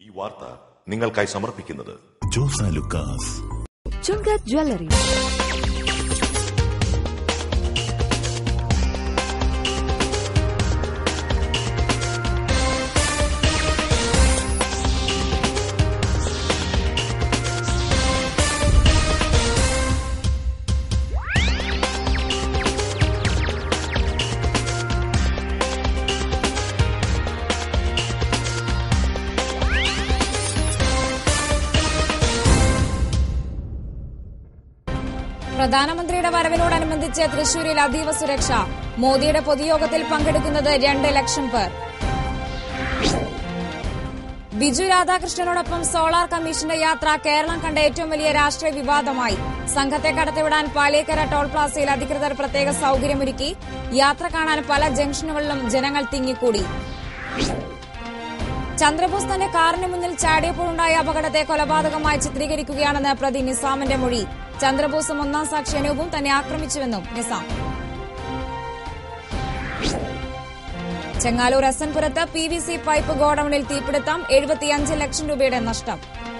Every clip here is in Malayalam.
ഈ വാർത്ത നിങ്ങൾക്കായി സമർപ്പിക്കുന്നത് ജോസ ലുക്കാസ് ചുങ്കത് ജ്വല്ലറി പ്രധാനമന്ത്രിയുടെ വരവിനോടനുബന്ധിച്ച് തൃശൂരിൽ അതീവ സുരക്ഷ മോദിയുടെ പൊതുയോഗത്തിൽ പങ്കെടുക്കുന്നത് രണ്ട് ലക്ഷം പേർ ബിജു രാധാകൃഷ്ണനോടൊപ്പം സോളാർ കമ്മീഷന്റെ യാത്ര കേരളം കണ്ട ഏറ്റവും വലിയ രാഷ്ട്രീയ വിവാദമായി സംഘത്തെ കടത്തിവിടാൻ പാലിയേക്കര ടോൾ പ്ലാസയിൽ അധികൃതർ പ്രത്യേക സൌകര്യമൊരുക്കി യാത്ര കാണാൻ പല ജംഗ്ഷനുകളിലും ജനങ്ങൾ തിങ്ങിക്കൂടി ചന്ദ്രബോസ് തന്റെ കാറിന് മുന്നിൽ ചാടിയപ്പോഴുണ്ടായ അപകടത്തെ കൊലപാതകമായി ചിത്രീകരിക്കുകയാണെന്ന് പ്രതി നിസാമിന്റെ മൊഴി ചന്ദ്രബോസും ഒന്നാം സാക്ഷി അനൂപും തന്നെ ആക്രമിച്ചുവെന്നും നിസാം ചെങ്ങാലൂർ എസൻപുരത്ത് പി വി സി പൈപ്പ് ഗോഡൌണിൽ തീപിടുത്തം എഴുപത്തിയഞ്ച് ലക്ഷം രൂപയുടെ നഷ്ടം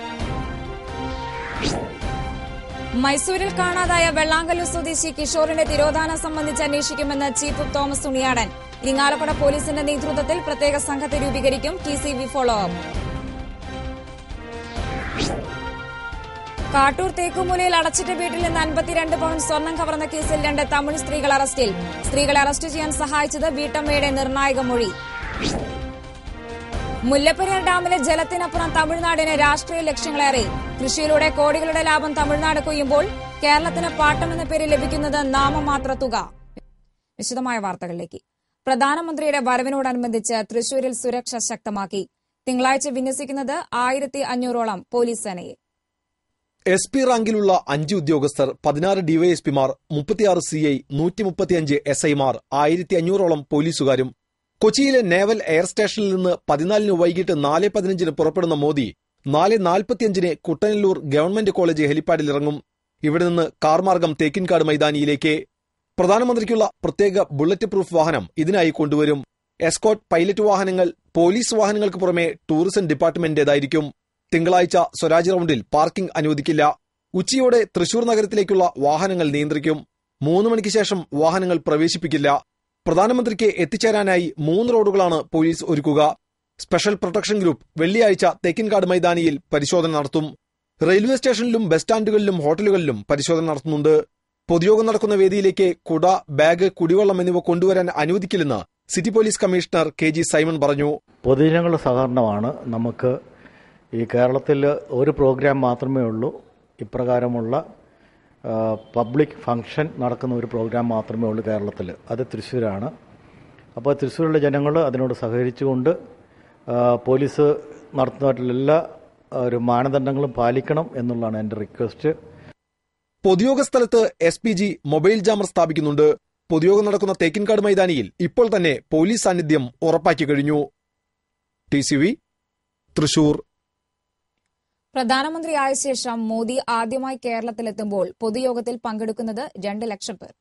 മൈസൂരിൽ കാണാതായ വെള്ളാങ്കല്ലൂർ സ്വദേശി കിഷോറിന്റെ തിരോധാനം സംബന്ധിച്ച് അന്വേഷിക്കുമെന്ന് ചീഫ് വിപ്പ് തോമസ് ഉണിയാടൻ ഇരിങ്ങാലക്കുട പോലീസിന്റെ നേതൃത്വത്തിൽ പ്രത്യേക സംഘത്തെ രൂപീകരിക്കും T C V follow up Kattoor തേക്കുമൂലയിൽ അടച്ചിട്ട വീട്ടിൽ നിന്ന് അൻപത്തിരണ്ട് പൗണ്ട് സ്വർണം കവർന്ന കേസിൽ രണ്ട് തമിഴ് സ്ത്രീകൾ അറസ്റ്റിൽ സ്ത്രീകളെ അറസ്റ്റ് ചെയ്യാൻ സഹായിച്ചത് വീട്ടമ്മയുടെ നിർണായക മൊഴി മുല്ലപ്പെരിയാർ ഡാമിലെ ജലത്തിനപ്പുറം തമിഴ്നാടിന് രാഷ്ട്രീയ ലക്ഷ്യങ്ങളേറെ കൃഷിയിലൂടെ കോടികളുടെ ലാഭം തമിഴ്നാട് കൊയ്യുമ്പോൾ കേരളത്തിന് പാട്ടമെന്ന പേര് ലഭിക്കുന്നത് നാമമാത്ര തുക വിശദമായ വാർത്തകളിലേക്ക് പ്രധാനമന്ത്രിയുടെ വരവിനോടനുബന്ധിച്ച് തൃശൂരിൽ സുരക്ഷ ശക്തമാക്കി തിങ്കളാഴ്ച വിന്യസിക്കുന്നത് ആയിരത്തി അഞ്ഞൂറോളം പോലീസ് സേനയെ എസ് പി റാങ്കിലുള്ള അഞ്ച് ഉദ്യോഗസ്ഥർ പതിനാറ് ഡിവൈഎസ്പിമാർ മുപ്പത്തിയാറ് സി ഐ നൂറ്റി മുപ്പത്തിയഞ്ച് എസ് ഐമാർ ആയിരത്തി അഞ്ഞൂറോളം പോലീസുകാരും കൊച്ചിയിലെ നേവൽ എയർ സ്റ്റേഷനിൽ നിന്ന് പതിനാലിന് വൈകിട്ട് നാല് പതിനഞ്ചിന് പുറപ്പെടുന്ന മോദി നാല് നാൽപ്പത്തിയഞ്ചിന് കുട്ടനല്ലൂർ ഗവൺമെന്റ് കോളേജ് ഹെലിപ്പാഡിൽ ഇറങ്ങും ഇവിടെ നിന്ന് കാർ മാർഗം തേക്കിൻകാട് മൈതാനിയിലേക്ക് പ്രധാനമന്ത്രിക്കുള്ള പ്രത്യേക ബുള്ളറ്റ് പ്രൂഫ് വാഹനം ഇതിനായി കൊണ്ടുവരും എസ്കോട്ട് പൈലറ്റ് വാഹനങ്ങൾ പോലീസ് വാഹനങ്ങൾക്ക് പുറമെ ടൂറിസം ഡിപ്പാർട്ട്മെന്റേതായിരിക്കും തിങ്കളാഴ്ച സ്വരാജ് റൌണ്ടിൽ പാർക്കിംഗ് അനുവദിക്കില്ല ഉച്ചയോടെ തൃശൂർ നഗരത്തിലേക്കുള്ള വാഹനങ്ങൾ നിയന്ത്രിക്കും മൂന്ന് മണിക്ക് ശേഷം വാഹനങ്ങൾ പ്രവേശിപ്പിക്കില്ല പ്രധാനമന്ത്രിക്ക് എത്തിച്ചേരാനായി മൂന്ന് റോഡുകളാണ് പോലീസ് ഒരുക്കുക സ്പെഷ്യൽ പ്രൊട്ടക്ഷൻ ഗ്രൂപ്പ് വെള്ളിയാഴ്ച തെക്കിൻകാട് മൈതാനിയിൽ പരിശോധന നടത്തും റെയിൽവേ സ്റ്റേഷനിലും ബസ് സ്റ്റാൻഡുകളിലും ഹോട്ടലുകളിലും പരിശോധന നടത്തുന്നുണ്ട് പൊതുയോഗം നടക്കുന്ന വേദിയിലേക്ക് കുട ബാഗ് കുടിവെള്ളം എന്നിവ കൊണ്ടുവരാൻ അനുവദിക്കില്ലെന്ന് city police commissioner K G Simon പറഞ്ഞു പൊതുജനങ്ങളുടെ സഹകരണമാണ് നമുക്ക് ഈ കേരളത്തിൽ ഒരു പ്രോഗ്രാം മാത്രമേ ഉള്ളൂ ഇപ്രകാരമുള്ള ആ, പബ്ലിക് ഫംഗ്ഷൻ നടക്കുന്ന ഒരു പ്രോഗ്രാം മാത്രമേ ഉള്ളൂ കേരളത്തിൽ അത് തൃശ്ശൂരാണ് അപ്പോൾ തൃശ്ശൂരിലെ ജനങ്ങൾ അതിനോട് സഹകരിച്ചുകൊണ്ട് ആ, പോലീസ് നടത്തുന്നതായിട്ടുള്ള എല്ലാ ആ, ഒരു മാനദണ്ഡങ്ങളും പാലിക്കണം എന്നുള്ളതാണ് എൻ്റെ റിക്വസ്റ്റ് പൊതുയോഗ സ്ഥലത്ത് S P G mobile jammer സ്ഥാപിക്കുന്നുണ്ട് പൊതുയോഗം നടക്കുന്ന തേക്കിൻകാട് മൈതാനിയിൽ ഇപ്പോൾ തന്നെ പോലീസ് സാന്നിധ്യം ഉറപ്പാക്കി കഴിഞ്ഞു ടി സി വി തൃശൂർ പ്രധാനമന്ത്രിയായ ശേഷം മോദി ആദ്യമായി കേരളത്തിലെത്തുമ്പോൾ പൊതുയോഗത്തിൽ പങ്കെടുക്കുന്നത് രണ്ട് ലക്ഷം പേർ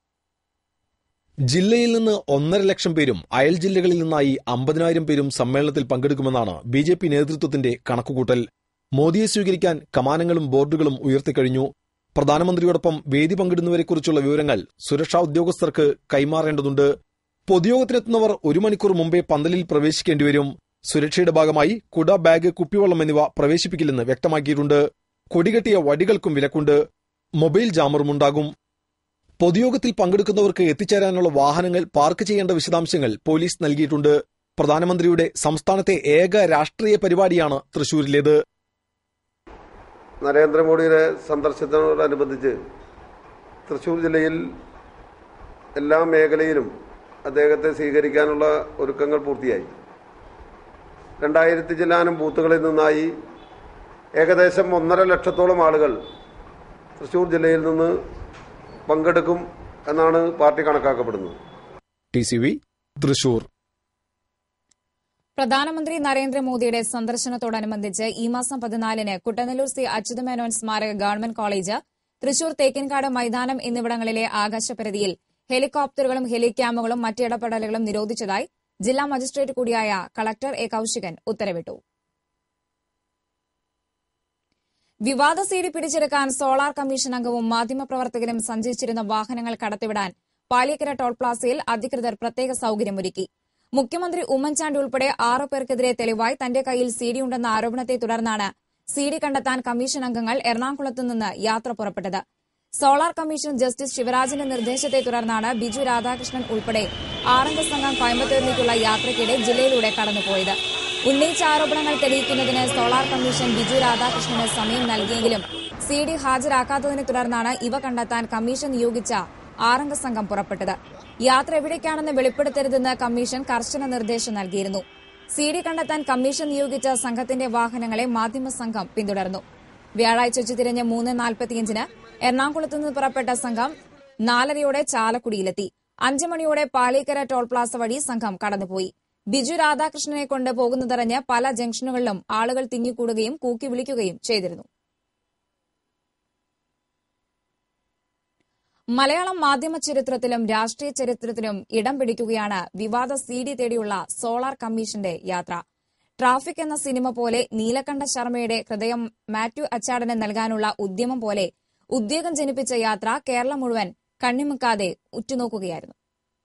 ജില്ലയിൽ നിന്ന് ഒന്നര ലക്ഷം പേരും അയൽ ജില്ലകളിൽ നിന്നായി അമ്പതിനായിരം പേരും സമ്മേളനത്തിൽ പങ്കെടുക്കുമെന്നാണ് ബി ജെ പി നേതൃത്വത്തിന്റെ കണക്കുകൂട്ടൽ മോദിയെ സ്വീകരിക്കാൻ കമാനങ്ങളും ബോർഡുകളും ഉയർത്തിക്കഴിഞ്ഞു പ്രധാനമന്ത്രിയോടൊപ്പം വേദി പങ്കിടുന്നവരെക്കുറിച്ചുള്ള വിവരങ്ങൾ സുരക്ഷാ ഉദ്യോഗസ്ഥർക്ക് കൈമാറേണ്ടതുണ്ട് പൊതുയോഗത്തിനെത്തുന്നവർ ഒരു മണിക്കൂർ മുമ്പേ പന്തലിൽ പ്രവേശിക്കേണ്ടിവരും സുരക്ഷയുടെ ഭാഗമായി കുട ബാഗ് കുപ്പിവെള്ളം എന്നിവ പ്രവേശിപ്പിക്കില്ലെന്ന് വ്യക്തമാക്കിയിട്ടുണ്ട് കൊടികെട്ടിയ വടികൾക്കും വിലക്കുണ്ട് മൊബൈൽ ജാമറുമുണ്ടാകും പൊതുയോഗത്തിൽ പങ്കെടുക്കുന്നവർക്ക് എത്തിച്ചേരാനുള്ള വാഹനങ്ങൾ പാർക്ക് ചെയ്യേണ്ട വിശദാംശങ്ങൾ പോലീസ് നൽകിയിട്ടുണ്ട് പ്രധാനമന്ത്രിയുടെ സംസ്ഥാനത്തെ ഏക രാഷ്ട്രീയ പരിപാടിയാണ് തൃശൂരിലേത് നരേന്ദ്രമോദിയുടെ സന്ദർശനത്തോടനുബന്ധിച്ച് തൃശ്ശൂർ ജില്ലയിൽ എല്ലാ മേഖലയിലും അദ്ദേഹത്തെ സ്വീകരിക്കാനുള്ള ഒരുക്കങ്ങൾ പൂർത്തിയായി രണ്ടായിരത്തി ചില്ലാനം ബൂത്തുകളിൽ നിന്നായി ഏകദേശം ഒന്നര ലക്ഷത്തോളം ആളുകൾ തൃശ്ശൂർ ജില്ലയിൽ നിന്ന് പങ്കെടുക്കും എന്നാണ് പാർട്ടി കണക്കാക്കപ്പെടുന്നത് ടി സി വി തൃശൂർ പ്രധാനമന്ത്രി നരേന്ദ്രമോദിയുടെ സന്ദർശനത്തോടനുബന്ധിച്ച് ഈ മാസം പതിനാലിന് കുട്ടനെല്ലൂർ സി അച്യുതമേനോൻ സ്മാരക ഗവൺമെന്റ് കോളേജ് തൃശൂർ തേക്കിൻകാട് മൈതാനം എന്നിവിടങ്ങളിലെ ആകാശപരിധിയിൽ ഹെലികോപ്റ്ററുകളും ഹെലിക്യാമുകളും മറ്റ് ഇടപെടലുകളും നിരോധിച്ചതായി ജില്ലാ മജിസ്ട്രേറ്റ് കൂടിയായ കളക്ടർ എ കൌശികൻ ഉത്തരവിട്ടു വിവാദ സീഡി പിടിച്ചെടുക്കാൻ സോളാർ കമ്മീഷൻ അംഗവും മാധ്യമപ്രവർത്തകരും സഞ്ചരിച്ചിരുന്ന വാഹനങ്ങൾ കടത്തിവിടാൻ പാലിക്കര ടോൾ പ്ലാസയിൽ അധികൃതർ പ്രത്യേക സൌകര്യമൊരുക്കി മുഖ്യമന്ത്രി ഉമ്മൻചാണ്ടി ഉൾപ്പെടെ ആറു പേർക്കെതിരെ തെളിവായി തന്റെ കയ്യിൽ സീഡി ഉണ്ടെന്ന ആരോപണത്തെ തുടർന്നാണ് സീഡി കണ്ടെത്താൻ കമ്മീഷൻ അംഗങ്ങൾ എറണാകുളത്ത് നിന്ന് യാത്ര പുറപ്പെട്ടത് സോളാർ കമ്മീഷൻ ജസ്റ്റിസ് ശിവരാജിന്റെ നിർദ്ദേശത്തെ തുടർന്നാണ് ബിജു രാധാകൃഷ്ണൻ ഉൾപ്പെടെ ആറംഗ സംഘം കോയമ്പത്തൂരിലേക്കുള്ള യാത്രയ്ക്കിടെ ജില്ലയിലൂടെ കടന്നുപോയത് ഉന്നയിച്ച ആരോപണങ്ങൾ തെളിയിക്കുന്നതിന് സോളാർ കമ്മീഷൻ ബിജു രാധാകൃഷ്ണന് സമയം നൽകിയെങ്കിലും സി ഡി ഹാജരാക്കാത്തതിനെ തുടർന്നാണ് ഇവ കണ്ടെത്താൻ കമ്മീഷൻ നിയോഗിച്ച ആറംഗ സംഘം പുറപ്പെട്ടത് യാത്ര എവിടേക്കാണെന്ന് വെളിപ്പെടുത്തരുതെന്ന് കമ്മീഷൻ കർശന നിർദ്ദേശം നൽകിയിരുന്നു സി ഡി കണ്ടെത്താൻ കമ്മീഷൻ നിയോഗിച്ച സംഘത്തിന്റെ വാഹനങ്ങളെ മാധ്യമ സംഘം പിന്തുടർന്നു വ്യാഴാഴ്ച ഉച്ചതിരിഞ്ഞ് മൂന്ന് നാൽപ്പത്തിയഞ്ചിന് എറണാകുളത്ത് നിന്ന് പുറപ്പെട്ട സംഘം നാലരയോടെ ചാലക്കുടിയിലെത്തി അഞ്ചു മണിയോടെ പാലിക്കര ടോൾ പ്ലാസ വഴി സംഘം കടന്നുപോയി ബിജു രാധാകൃഷ്ണനെ കൊണ്ട് പോകുന്നതറിഞ്ഞ് പല ജംഗ്ഷനുകളിലും ആളുകൾ തിങ്ങിക്കൂടുകയും കൂക്കി വിളിക്കുകയും ചെയ്തിരുന്നു മലയാളം മാധ്യമ ചരിത്രത്തിലും രാഷ്ട്രീയ ചരിത്രത്തിലും ഇടം പിടിക്കുകയാണ് വിവാദ സി ഡി തേടിയുള്ള സോളാർ കമ്മീഷന്റെ യാത്ര ട്രാഫിക് എന്ന സിനിമ പോലെ നീലകണ്ഠ ശർമ്മയുടെ ഹൃദയം മാത്യു അച്ചാടന് നൽകാനുള്ള ഉദ്യമം പോലെ ഉദ്വേഗം ജനിപ്പിച്ച യാത്ര കേരളം മുഴുവൻ കണ്ണിമുക്കാതെ ഉറ്റുനോക്കുകയായിരുന്നു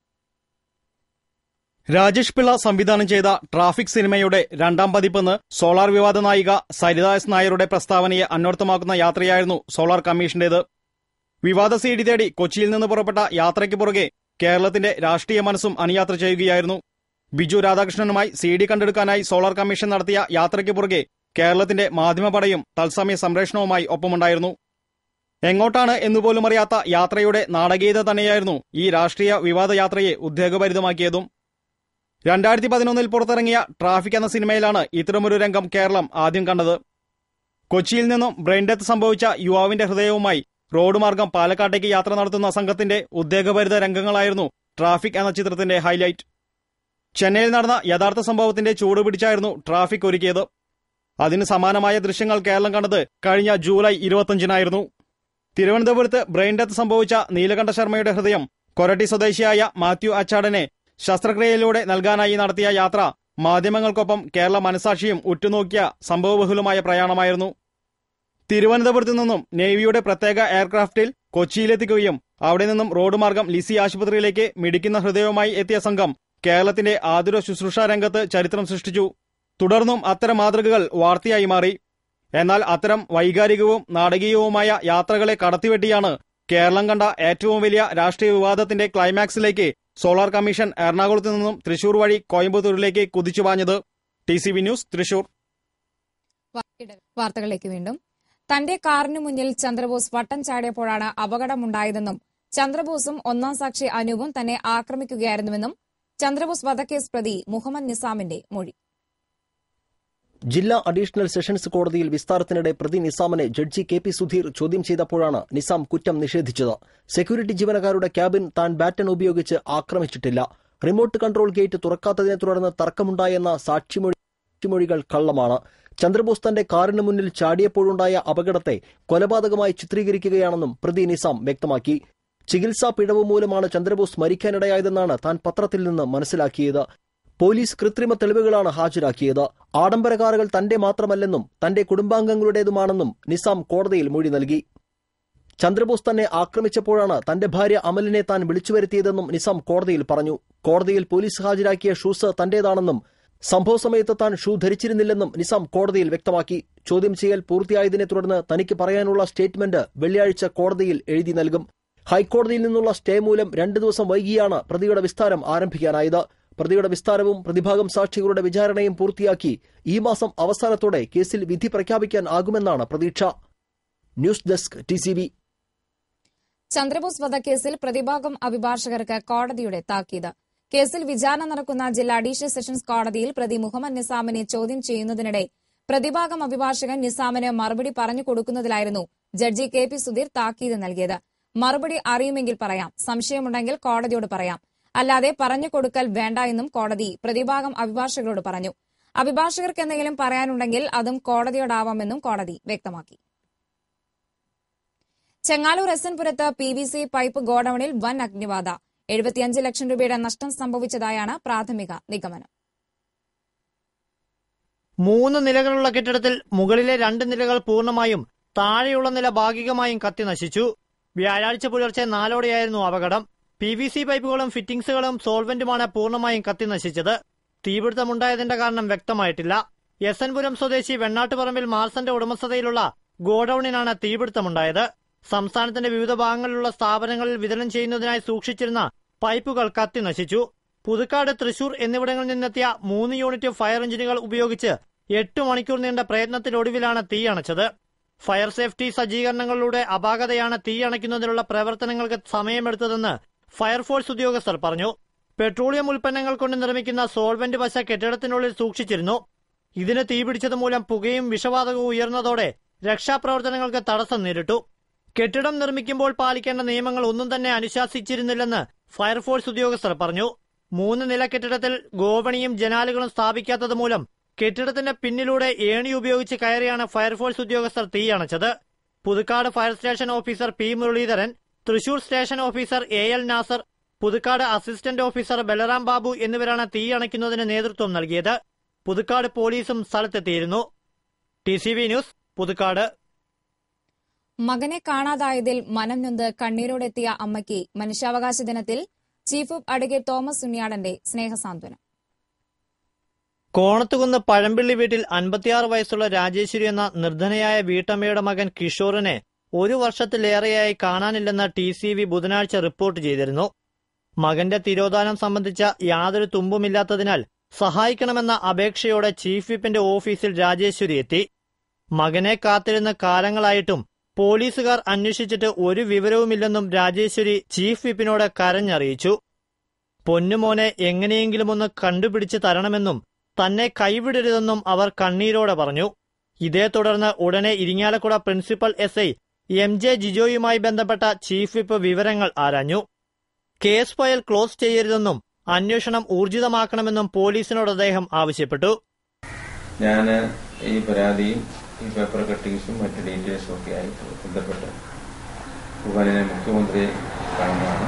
രാജേഷ് പിള്ള സംവിധാനം ചെയ്ത ട്രാഫിക് സിനിമയുടെ രണ്ടാം പതിപ്പെന്ന് സോളാർ വിവാദ നായിക സരിത എസ് നായരുടെ പ്രസ്താവനയെ അന്വർത്ഥമാക്കുന്ന യാത്രയായിരുന്നു സോളാർ കമ്മീഷന്റേത് വിവാദ സീഡി തേടി കൊച്ചിയിൽ നിന്ന് പുറപ്പെട്ട യാത്രയ്ക്ക് പുറകെ കേരളത്തിന്റെ രാഷ്ട്രീയ മനസ്സും അണിയാത്ര ചെയ്യുകയായിരുന്നു ബിജു രാധാകൃഷ്ണനുമായി സി ഡി കണ്ടെടുക്കാനായി സോളാർ കമ്മീഷൻ നടത്തിയ യാത്രയ്ക്ക് പുറകെ കേരളത്തിന്റെ മാധ്യമപടയും തത്സമയ സംപ്രേഷണവുമായി ഒപ്പമുണ്ടായിരുന്നു എങ്ങോട്ടാണ് എന്നുപോലും അറിയാത്ത യാത്രയുടെ നാടകീയത തന്നെയായിരുന്നു ഈ രാഷ്ട്രീയ വിവാദ യാത്രയെ ഉദ്വേഗഭരിതമാക്കിയതും രണ്ടായിരത്തി പതിനൊന്നിൽ പുറത്തിറങ്ങിയ ട്രാഫിക് എന്ന സിനിമയിലാണ് ഇത്തരമൊരു രംഗം കേരളം ആദ്യം കണ്ടത് കൊച്ചിയിൽ നിന്നും ബ്രെയിൻ ഡെത്ത് സംഭവിച്ച യുവാവിന്റെ ഹൃദയവുമായി റോഡ് മാർഗം പാലക്കാട്ടേക്ക് യാത്ര നടത്തുന്ന സംഘത്തിന്റെ ഉദ്വേഗഭരിത രംഗങ്ങളായിരുന്നു ട്രാഫിക് എന്ന ചിത്രത്തിന്റെ ഹൈലൈറ്റ് ചെന്നൈയിൽ നടന്ന യഥാർത്ഥ സംഭവത്തിന്റെ ചൂട് പിടിച്ചായിരുന്നു ട്രാഫിക് ഒരുക്കിയത് അതിന് സമാനമായ ദൃശ്യങ്ങൾ കേരളം കണ്ടത് കഴിഞ്ഞ ജൂലൈ ഇരുപത്തിയഞ്ചിനായിരുന്നു തിരുവനന്തപുരത്ത് ബ്രെയിൻ ഡെത്ത് സംഭവിച്ച നീലകണ്ഠ ശർമ്മയുടെ ഹൃദയം കൊരട്ടി സ്വദേശിയായ മാത്യു അച്ചാടനെ ശസ്ത്രക്രിയയിലൂടെ നൽകാനായി നടത്തിയ യാത്ര മാധ്യമങ്ങൾക്കൊപ്പം കേരള മനസാക്ഷിയും ഉറ്റുനോക്കിയ സംഭവബഹുലമായ പ്രയാണമായിരുന്നു തിരുവനന്തപുരത്തു നിന്നും നേവിയുടെ പ്രത്യേക എയർക്രാഫ്റ്റിൽ കൊച്ചിയിലെത്തിക്കുകയും അവിടെ നിന്നും റോഡ് മാർഗം ലിസി ആശുപത്രിയിലേക്ക് മിടിക്കുന്ന ഹൃദയവുമായി എത്തിയ സംഘം കേരളത്തിന്റെ ആതുര ശുശ്രൂഷ രംഗത്ത് ചരിത്രം സൃഷ്ടിച്ചു തുടർന്നും അത്തരം മാതൃകകൾ വാർത്തയായി മാറി എന്നാൽ അത്തരം വൈകാരികവും നാടകീയവുമായ യാത്രകളെ കടത്തിവെട്ടിയാണ് കേരളം കണ്ട ഏറ്റവും വലിയ രാഷ്ട്രീയ വിവാദത്തിന്റെ ക്ലൈമാക്സിലേക്ക് സോളാർ കമ്മീഷൻ എറണാകുളത്ത് നിന്നും തൃശൂർ വഴി കോയമ്പത്തൂരിലേക്ക് കുതിച്ചുപാഞ്ഞത് T C V news Thrissur വാർത്തകളിലേക്ക് വീണ്ടും തന്റെ കാറിന് മുന്നിൽ ചന്ദ്രബോസ് വട്ടം ചാടിയപ്പോഴാണ് അപകടമുണ്ടായതെന്നും ചന്ദ്രബോസും ഒന്നാം സാക്ഷി അനൂപും തന്നെ ആക്രമിക്കുകയായിരുന്നുവെന്നും ചന്ദ്രബോസ് വധക്കേസ് പ്രതി മുഹമ്മദ് നിസാമിന്റെ മൊഴി ജില്ലാ അഡീഷണൽ സെഷൻസ് കോടതിയിൽ വിസ്താരത്തിനിടെ പ്രതി നിസാമിനെ ജഡ്ജി കെ പി സുധീർ ചോദ്യം ചെയ്തപ്പോഴാണ് നിസാം കുറ്റം നിഷേധിച്ചത് സെക്യൂരിറ്റി ജീവനക്കാരുടെ ക്യാബിൻ താൻ ബാറ്റൺ ഉപയോഗിച്ച് ആക്രമിച്ചിട്ടില്ല റിമോട്ട് കൺട്രോൾ ഗേറ്റ് തുറക്കാത്തതിനെ തുടർന്ന് തർക്കമുണ്ടായെന്ന സാക്ഷിമൊഴി സാക്ഷിമൊഴികൾ കള്ളമാണ് ചന്ദ്രബോസ് തന്റെ കാറിന് മുന്നിൽ ചാടിയപ്പോഴുണ്ടായ അപകടത്തെ കൊലപാതകമായി ചിത്രീകരിക്കുകയാണെന്നും പ്രതി നിസാം വ്യക്തമാക്കി ചികിത്സാ പിഴവ് മൂലമാണ് ചന്ദ്രബോസ് മരിക്കാനിടയായതെന്നാണ് താൻ പത്രത്തിൽ നിന്ന് മനസ്സിലാക്കിയത് പോലീസ് കൃത്രിമ തെളിവുകളാണ് ഹാജരാക്കിയത് ആഡംബര കാറുകൾ തന്റെ മാത്രമല്ലെന്നും തന്റെ കുടുംബാംഗങ്ങളുടേതുമാണെന്നും നിസാം കോടതിയിൽ മൊഴി നൽകി ചന്ദ്രബോസ് തന്നെ ആക്രമിച്ചപ്പോഴാണ് തന്റെ ഭാര്യ അമലിനെ താൻ വിളിച്ചുവരുത്തിയതെന്നും നിസാം കോടതിയിൽ പറഞ്ഞു കോടതിയിൽ പോലീസ് ഹാജരാക്കിയ ഷൂസ് തന്റേതാണെന്നും സംഭവ സമയത്ത് താൻ ഷൂ ധരിച്ചിരുന്നില്ലെന്നും നിസാം കോടതിയിൽ വ്യക്തമാക്കി ചോദ്യം ചെയ്യൽ പൂർത്തിയായതിനെ തുടർന്ന് തനിക്ക് പറയാനുള്ള സ്റ്റേറ്റ്മെന്റ് വെള്ളിയാഴ്ച കോടതിയിൽ എഴുതി നൽകും ഹൈക്കോടതിയിൽ നിന്നുള്ള സ്റ്റേ മൂലം രണ്ടു ദിവസം വൈകിയാണ് പ്രതിയുടെ വിസ്താരം ആരംഭിക്കാനായത് പ്രതിയുടെ വിസ്താരവും പ്രതിഭാഗം സാക്ഷികളുടെ വിചാരണയും പൂർത്തിയാക്കി ഈ മാസം അവസാനത്തോടെ കേസിൽ വിധി പ്രഖ്യാപിക്കാൻ ആകുമെന്നാണ് പ്രതീക്ഷ ന്യൂസ് ഡെസ്ക് ടി ചന്ദ്രബോസ് വധക്കേസിൽ പ്രതിഭാഗം അഭിഭാഷകർക്ക് കോടതിയുടെ താക്കീത് കേസിൽ വിചാരണ നടക്കുന്ന ജില്ലാ അഡീഷണൽ സെഷൻസ് കോടതിയിൽ പ്രതി മുഹമ്മദ് നിസാമിനെ ചോദ്യം ചെയ്യുന്നതിനിടെ പ്രതിഭാഗം അഭിഭാഷകൻ നിസാമിന് മറുപടി പറഞ്ഞു കൊടുക്കുന്നതിലായിരുന്നു ജഡ്ജി കെ പി സുധീർ താക്കീത് നൽകിയത് മറുപടി അറിയുമെങ്കിൽ പറയാം സംശയമുണ്ടെങ്കിൽ കോടതിയോട് പറയാം അല്ലാതെ പറഞ്ഞു കൊടുക്കൽ വേണ്ട എന്നും കോടതി പ്രതിഭാഗം അഭിഭാഷകരോട് പറഞ്ഞു അഭിഭാഷകർക്ക് എന്തെങ്കിലും പറയാനുണ്ടെങ്കിൽ അതും കോടതിയോടാവാമെന്നും കോടതി വ്യക്തമാക്കി ചെങ്ങാലൂർ എസ് എൻ പുരത്ത് പി വി സി പൈപ്പ് ഗോഡൌണിൽ വൻ അഗ്നിബാധ എഴുപത്തിയഞ്ച് ലക്ഷം രൂപയുടെ നഷ്ടം സംഭവിച്ചതായാണ് പ്രാഥമിക നിഗമനം മൂന്ന് നിലകളുള്ള കെട്ടിടത്തിൽ മുകളിലെ രണ്ട് നിലകൾ പൂർണ്ണമായും താഴെയുള്ള നില ഭാഗികമായും കത്തി നശിച്ചു വ്യാഴാഴ്ച പുലർച്ചെ നാലോടെയായിരുന്നു അപകടം പി വി സി പൈപ്പുകളും ഫിറ്റിംഗ്സുകളും സോൾവെന്റുമാണ് പൂർണ്ണമായും കത്തി നശിച്ചത് തീപിടുത്തമുണ്ടായതിന്റെ കാരണം വ്യക്തമായിട്ടില്ല എസ് എൻപുരം സ്വദേശി വെണ്ണാട്ടുപറമ്പിൽ മാർസന്റെ ഉടമസ്ഥതയിലുള്ള ഗോഡൌണിനാണ് തീപിടുത്തമുണ്ടായത് സംസ്ഥാനത്തിന്റെ വിവിധ ഭാഗങ്ങളിലുള്ള സ്ഥാപനങ്ങളിൽ വിതരണം ചെയ്യുന്നതിനായി സൂക്ഷിച്ചിരുന്ന പൈപ്പുകൾ കത്തി നശിച്ചു പുതുക്കാട് തൃശൂർ എന്നിവിടങ്ങളിൽ നിന്നെത്തിയ മൂന്ന് യൂണിറ്റ് ഫയർ എഞ്ചിനുകൾ ഉപയോഗിച്ച് എട്ട് മണിക്കൂർ നീണ്ട പ്രയത്നത്തിനൊടുവിലാണ് തീയണച്ചത് ഫയർ സേഫ്റ്റി സജ്ജീകരണങ്ങളിലൂടെ അപാകതയാണ് തീയണയ്ക്കുന്നതിനുള്ള പ്രവർത്തനങ്ങൾക്ക് സമയമെടുത്തതെന്ന് ഫയർഫോഴ്സ് ഉദ്യോഗസ്ഥർ പറഞ്ഞു പെട്രോളിയം ഉൽപ്പന്നങ്ങൾ കൊണ്ട് നിർമ്മിക്കുന്ന സോൾവെന്റ് പശ കെട്ടിടത്തിനുള്ളിൽ സൂക്ഷിച്ചിരുന്നു ഇതിന് തീപിടിച്ചത് മൂലം പുകയും വിഷവാതകവും ഉയർന്നതോടെ രക്ഷാപ്രവർത്തനങ്ങൾക്ക് തടസ്സം നേരിട്ടു കെട്ടിടം നിർമ്മിക്കുമ്പോൾ പാലിക്കേണ്ട നിയമങ്ങൾ ഒന്നും തന്നെ അനുശാസിച്ചിരുന്നില്ലെന്ന് ഫയർഫോഴ്സ് ഉദ്യോഗസ്ഥർ പറഞ്ഞു മൂന്ന് നില കെട്ടിടത്തിൽ ഗോവണിയും ജനാലുകളും സ്ഥാപിക്കാത്തത് മൂലം കെട്ടിടത്തിന്റെ പിന്നിലൂടെ ഏണി ഉപയോഗിച്ച് കയറിയാണ് ഫയർഫോഴ്സ് ഉദ്യോഗസ്ഥർ തീയണച്ചത് Puthukkad fire station officer P Muraleedharan Thrissur station officer A L Nasar Puthukkad assistant officer Balaram Babu എന്നിവരാണ് തീയണയ്ക്കുന്നതിന് നേതൃത്വം നൽകിയത് പുതുക്കാട് പോലീസും സ്ഥലത്തെത്തിയിരുന്നു T C V news Puthukkad മകനെ കാണാതായതിൽ മനം നൊന്ത് കണ്ണീരോടെത്തിയ അമ്മയ്ക്ക് മനുഷ്യാവകാശ ദിനത്തിൽ ചീഫ് ഓഫ് അഡ്വക്കേറ്റ് തോമസ് ഉണ്ണിയാടന്റെ സ്നേഹസാന്ത്വനം കോണത്തുകുന്ന് പഴമ്പിള്ളി വീട്ടിൽ അൻപത്തിയാറ് വയസ്സുള്ള രാജേശ്വരി എന്ന നിർധനയായ വീട്ടമ്മയുടെ മകൻ കിഷോറിനെ ഒരു വർഷത്തിലേറെയായി കാണാനില്ലെന്ന് ടി സി വി ബുധനാഴ്ച റിപ്പോർട്ട് ചെയ്തിരുന്നു മകന്റെ തിരോധാനം സംബന്ധിച്ച യാതൊരു തുമ്പുമില്ലാത്തതിനാൽ സഹായിക്കണമെന്ന അപേക്ഷയോടെ ചീഫ് വിപ്പിന്റെ ഓഫീസിൽ രാജേശ്വരി എത്തി മകനെ കാത്തിരുന്ന കാലങ്ങളായിട്ടും പോലീസുകാർ അന്വേഷിച്ചിട്ട് ഒരു വിവരവുമില്ലെന്നും രാജേശ്വരി ചീഫ് വിപ്പിനോട് കരഞ്ഞറിയിച്ചു പൊന്നുമോനെ എങ്ങനെയെങ്കിലും ഒന്ന് കണ്ടുപിടിച്ച് തരണമെന്നും തന്നെ കൈവിടരുതെന്നും അവർ കണ്ണീരോടെ പറഞ്ഞു ഇതേ തുടർന്ന് ഉടനെ Irinjalakuda principal S I M J ജിജോയുമായി ബന്ധപ്പെട്ട ചീഫ് വിപ്പ് വിവരങ്ങൾ ആരാഞ്ഞു കേസ് ഫയൽ ക്ലോസ് ചെയ്യരുതെന്നും അന്വേഷണം ഊർജിതമാക്കണമെന്നും പോലീസിനോട് അദ്ദേഹം ആവശ്യപ്പെട്ടു ഞാൻ ഈ പരാതിയും ഈ പേപ്പർ കട്ടിങ്സും മറ്റ് ഡീറ്റെയിൽസും ഒക്കെ ആയിട്ട് ബന്ധപ്പെട്ട് ഭുവനിനെ മുഖ്യമന്ത്രിയെ കാണുന്നതാണ്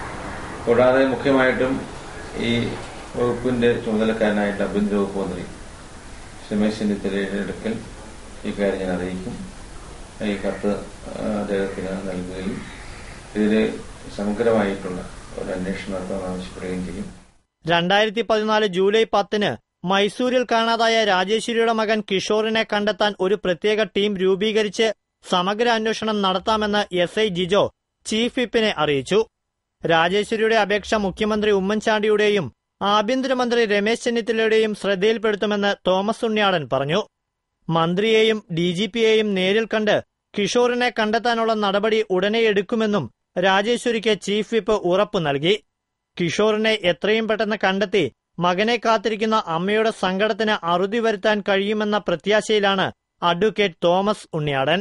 കൂടാതെ മുഖ്യമായിട്ടും ഈ വകുപ്പിന്റെ ചുമതലക്കാരനായിട്ട് ആഭ്യന്തര വകുപ്പ് മന്ത്രി രമേശ് ചെന്നിത്തലയുടെ അടുക്കൽ ഈ കാര്യം ഞാൻ അറിയിക്കും ഈ കത്ത് ആ, അദ്ദേഹത്തിന് നൽകുകയും ഇതിൽ സമഗ്രമായിട്ടുള്ള ഒരു അന്വേഷണം നടത്താൻ ആവശ്യപ്പെടുകയും ചെയ്യും രണ്ടായിരത്തി പതിനാല് ജൂലൈ പത്തിന് മൈസൂരിൽ കാണാതായ രാജേശ്വരിയുടെ മകൻ കിഷോറിനെ കണ്ടെത്താൻ ഒരു പ്രത്യേക ടീം രൂപീകരിച്ച് സമഗ്ര അന്വേഷണം നടത്താമെന്ന് എസ് ഐ ജിജോ ചീഫ് വിപ്പിനെ അറിയിച്ചു രാജേശ്വരിയുടെ അപേക്ഷ മുഖ്യമന്ത്രി ഉമ്മൻചാണ്ടിയുടെയും ആഭ്യന്തരമന്ത്രി രമേശ് ചെന്നിത്തലയുടെയും ശ്രദ്ധയിൽപ്പെടുത്തുമെന്ന് തോമസ് ഉണ്ണിയാടൻ പറഞ്ഞു മന്ത്രിയെയും ഡിജിപിയെയും നേരിൽ കണ്ട് കിഷോറിനെ കണ്ടെത്താനുള്ള നടപടി ഉടനെ എടുക്കുമെന്നും രാജേശ്വരിക്ക് ചീഫ് വിപ്പ് ഉറപ്പു നൽകി കിഷോറിനെ എത്രയും പെട്ടെന്ന് കണ്ടെത്തി മകനെ കാത്തിരിക്കുന്ന അമ്മയുടെ സങ്കടത്തിന് അറുതി വരുത്താൻ കഴിയുമെന്ന പ്രത്യാശയിലാണ് advocate Thomas Unniyadan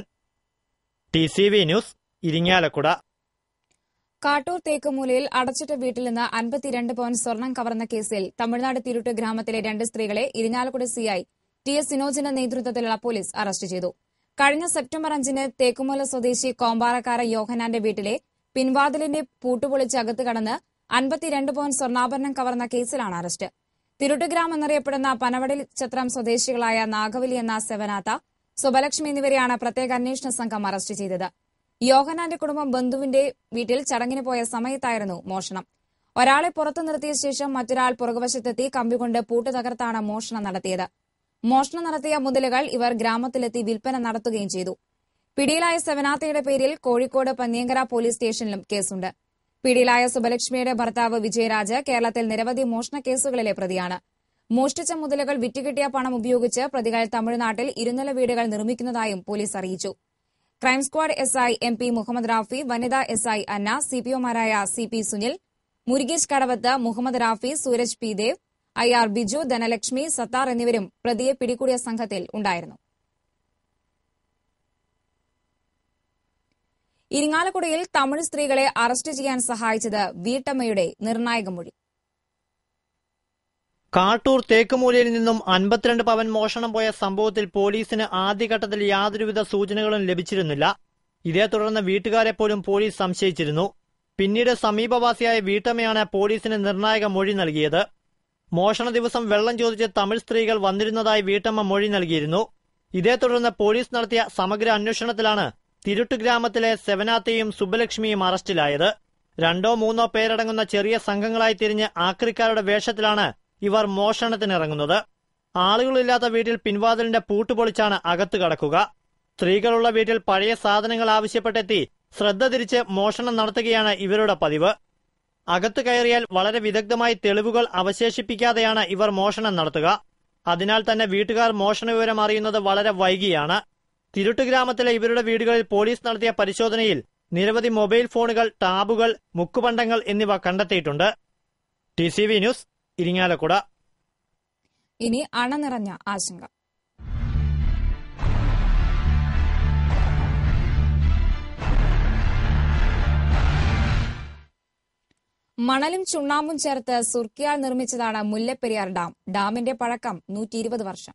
T C V news Irinjalakuda Kattoor തേക്കുമൂലയിൽ അടച്ചിട്ട വീട്ടിൽ നിന്ന് അൻപത്തിരണ്ട് പവൻ സ്വർണം കവർന്ന കേസിൽ തമിഴ്നാട് തിരുട്ട് ഗ്രാമത്തിലെ രണ്ട് സ്ത്രീകളെ ഇരിഞ്ഞാലക്കുട സിഐ ടി എസ് സിനോജിന്റെ നേതൃത്വത്തിലുള്ള പോലീസ് അറസ്റ്റ് ചെയ്തു കഴിഞ്ഞ സെപ്റ്റംബർ അഞ്ചിന് തേക്കുമൂല സ്വദേശി കോമ്പാറക്കാര യോഹനാന്റെ വീട്ടിലെ പിൻവാതിലിന്റെ പൂട്ടുപൊളിച്ച് അകത്ത് കടന്ന് അൻപത്തിരണ്ട് പവൻ സ്വർണ്ണാഭരണം കവർന്ന കേസിലാണ് അറസ്റ്റ് തിരുട്ടുഗ്രാം എന്നറിയപ്പെടുന്ന പനവടൽ ചത്രം സ്വദേശികളായ നാഗവലി എന്ന സെവനാത്ത സുബലക്ഷ്മി എന്നിവരെയാണ് പ്രത്യേക അന്വേഷണ സംഘം അറസ്റ്റ് ചെയ്തത് യോഹനാന്റെ കുടുംബം ബന്ധുവിന്റെ വീട്ടിൽ ചടങ്ങിന് പോയ സമയത്തായിരുന്നു മോഷണം ഒരാളെ പുറത്തു നിർത്തിയ ശേഷം മറ്റൊരാൾ പുറകുവശത്തെത്തി കമ്പികൊണ്ട് പൂട്ട് തകർത്താണ് മോഷണം നടത്തിയത് മോഷണം നടത്തിയ മുതലുകൾ ഇവർ ഗ്രാമത്തിലെത്തി വിൽപ്പന നടത്തുകയും ചെയ്തു പിടിയിലായ സെവനാത്തയുടെ പേരിൽ കോഴിക്കോട് പന്നിയങ്കര പോലീസ് സ്റ്റേഷനിലും കേസുണ്ട് പിടിയിലായ സുബലക്ഷ്മിയുടെ ഭർത്താവ് വിജയരാജ് കേരളത്തിൽ നിരവധി മോഷണ കേസുകളിലെ പ്രതിയാണ് മോഷ്ടിച്ച മുതലുകൾ വിറ്റുകിട്ടിയ പണം ഉപയോഗിച്ച് പ്രതികൾ തമിഴ്നാട്ടിൽ ഇരുനില വീടുകൾ നിർമ്മിക്കുന്നതായും പോലീസ് അറിയിച്ചു crime squad S I M P Muhammad Rafi വനിതാ എസ് ഐ അന്ന സിപിഒമാരായ C P Sunil Murukesh Kadavath Muhammad Rafi Sooraj P Dev I R Biju Dhanalakshmi Sathar എന്നിവരും പ്രതിയെ പിടികൂടിയ സംഘത്തിൽ ഉണ്ടായിരുന്നു ഇരിങ്ങാലക്കുടയിൽ തമിഴ് സ്ത്രീകളെ അറസ്റ്റ് ചെയ്യാൻ സഹായിച്ചത് വീട്ടമ്മയുടെ നിർണായക മൊഴി കാട്ടൂർ തേക്കുമൂലയിൽ നിന്നും അൻപത്തിരണ്ട് പവൻ മോഷണം പോയ സംഭവത്തിൽ പോലീസിന് ആദ്യഘട്ടത്തിൽ യാതൊരുവിധ സൂചനകളും ലഭിച്ചിരുന്നില്ല ഇതേ തുടർന്ന് വീട്ടുകാരെ പോലും പോലീസ് സംശയിച്ചിരുന്നു പിന്നീട് സമീപവാസിയായ വീട്ടമ്മയാണ് പോലീസിന് നിർണായക മൊഴി നൽകിയത് മോഷണ ദിവസം വെള്ളം ചോദിച്ച് തമിഴ് സ്ത്രീകൾ വന്നിരുന്നതായി വീട്ടമ്മ മൊഴി നൽകിയിരുന്നു ഇതേ തുടർന്ന് പോലീസ് നടത്തിയ സമഗ്ര അന്വേഷണത്തിലാണ് തിരുട്ട് ഗ്രാമത്തിലെ സെവനാത്തയും സുബ്ബലക്ഷ്മിയും അറസ്റ്റിലായത് രണ്ടോ മൂന്നോ പേരടങ്ങുന്ന ചെറിയ സംഘങ്ങളായി തിരിഞ്ഞ് ആക്രിക്കാരുടെ വേഷത്തിലാണ് ഇവർ മോഷണത്തിനിറങ്ങുന്നത് ആളുകളില്ലാത്ത വീട്ടിൽ പിൻവാതിലിന്റെ പൂട്ട് പൊളിച്ചാണ് അകത്ത് കടക്കുക സ്ത്രീകളുള്ള വീട്ടിൽ പഴയ സാധനങ്ങൾ ആവശ്യപ്പെട്ടെത്തി ശ്രദ്ധ തിരിച്ച് മോഷണം നടത്തുകയാണ് ഇവരുടെ പതിവ് അകത്ത് കയറിയാൽ വളരെ വിദഗ്ധമായി തെളിവുകൾ അവശേഷിപ്പിക്കാതെയാണ് ഇവർ മോഷണം നടത്തുക അതിനാൽ തന്നെ വീട്ടുകാർ മോഷണ വിവരം അറിയുന്നത് വളരെ വൈകിയാണ് തിരുട്ട് ഗ്രാമത്തിലെ ഇവരുടെ വീടുകളിൽ പോലീസ് നടത്തിയ പരിശോധനയിൽ നിരവധി മൊബൈൽ ഫോണുകൾ ടാബുകൾ മുക്കുപണ്ടങ്ങൾ എന്നിവ കണ്ടെത്തിയിട്ടുണ്ട് T C V news Irinjalakuda ഇനി അണനിറഞ്ഞ ആശങ്ക മണലും ചുണ്ണാമ്പും ചേർത്ത് സുർക്കിയാൽ നിർമ്മിച്ചതാണ് മുല്ലപ്പെരിയാർ ഡാം ഡാമിന്റെ പഴക്കം നൂറ്റി ഇരുപത് വർഷം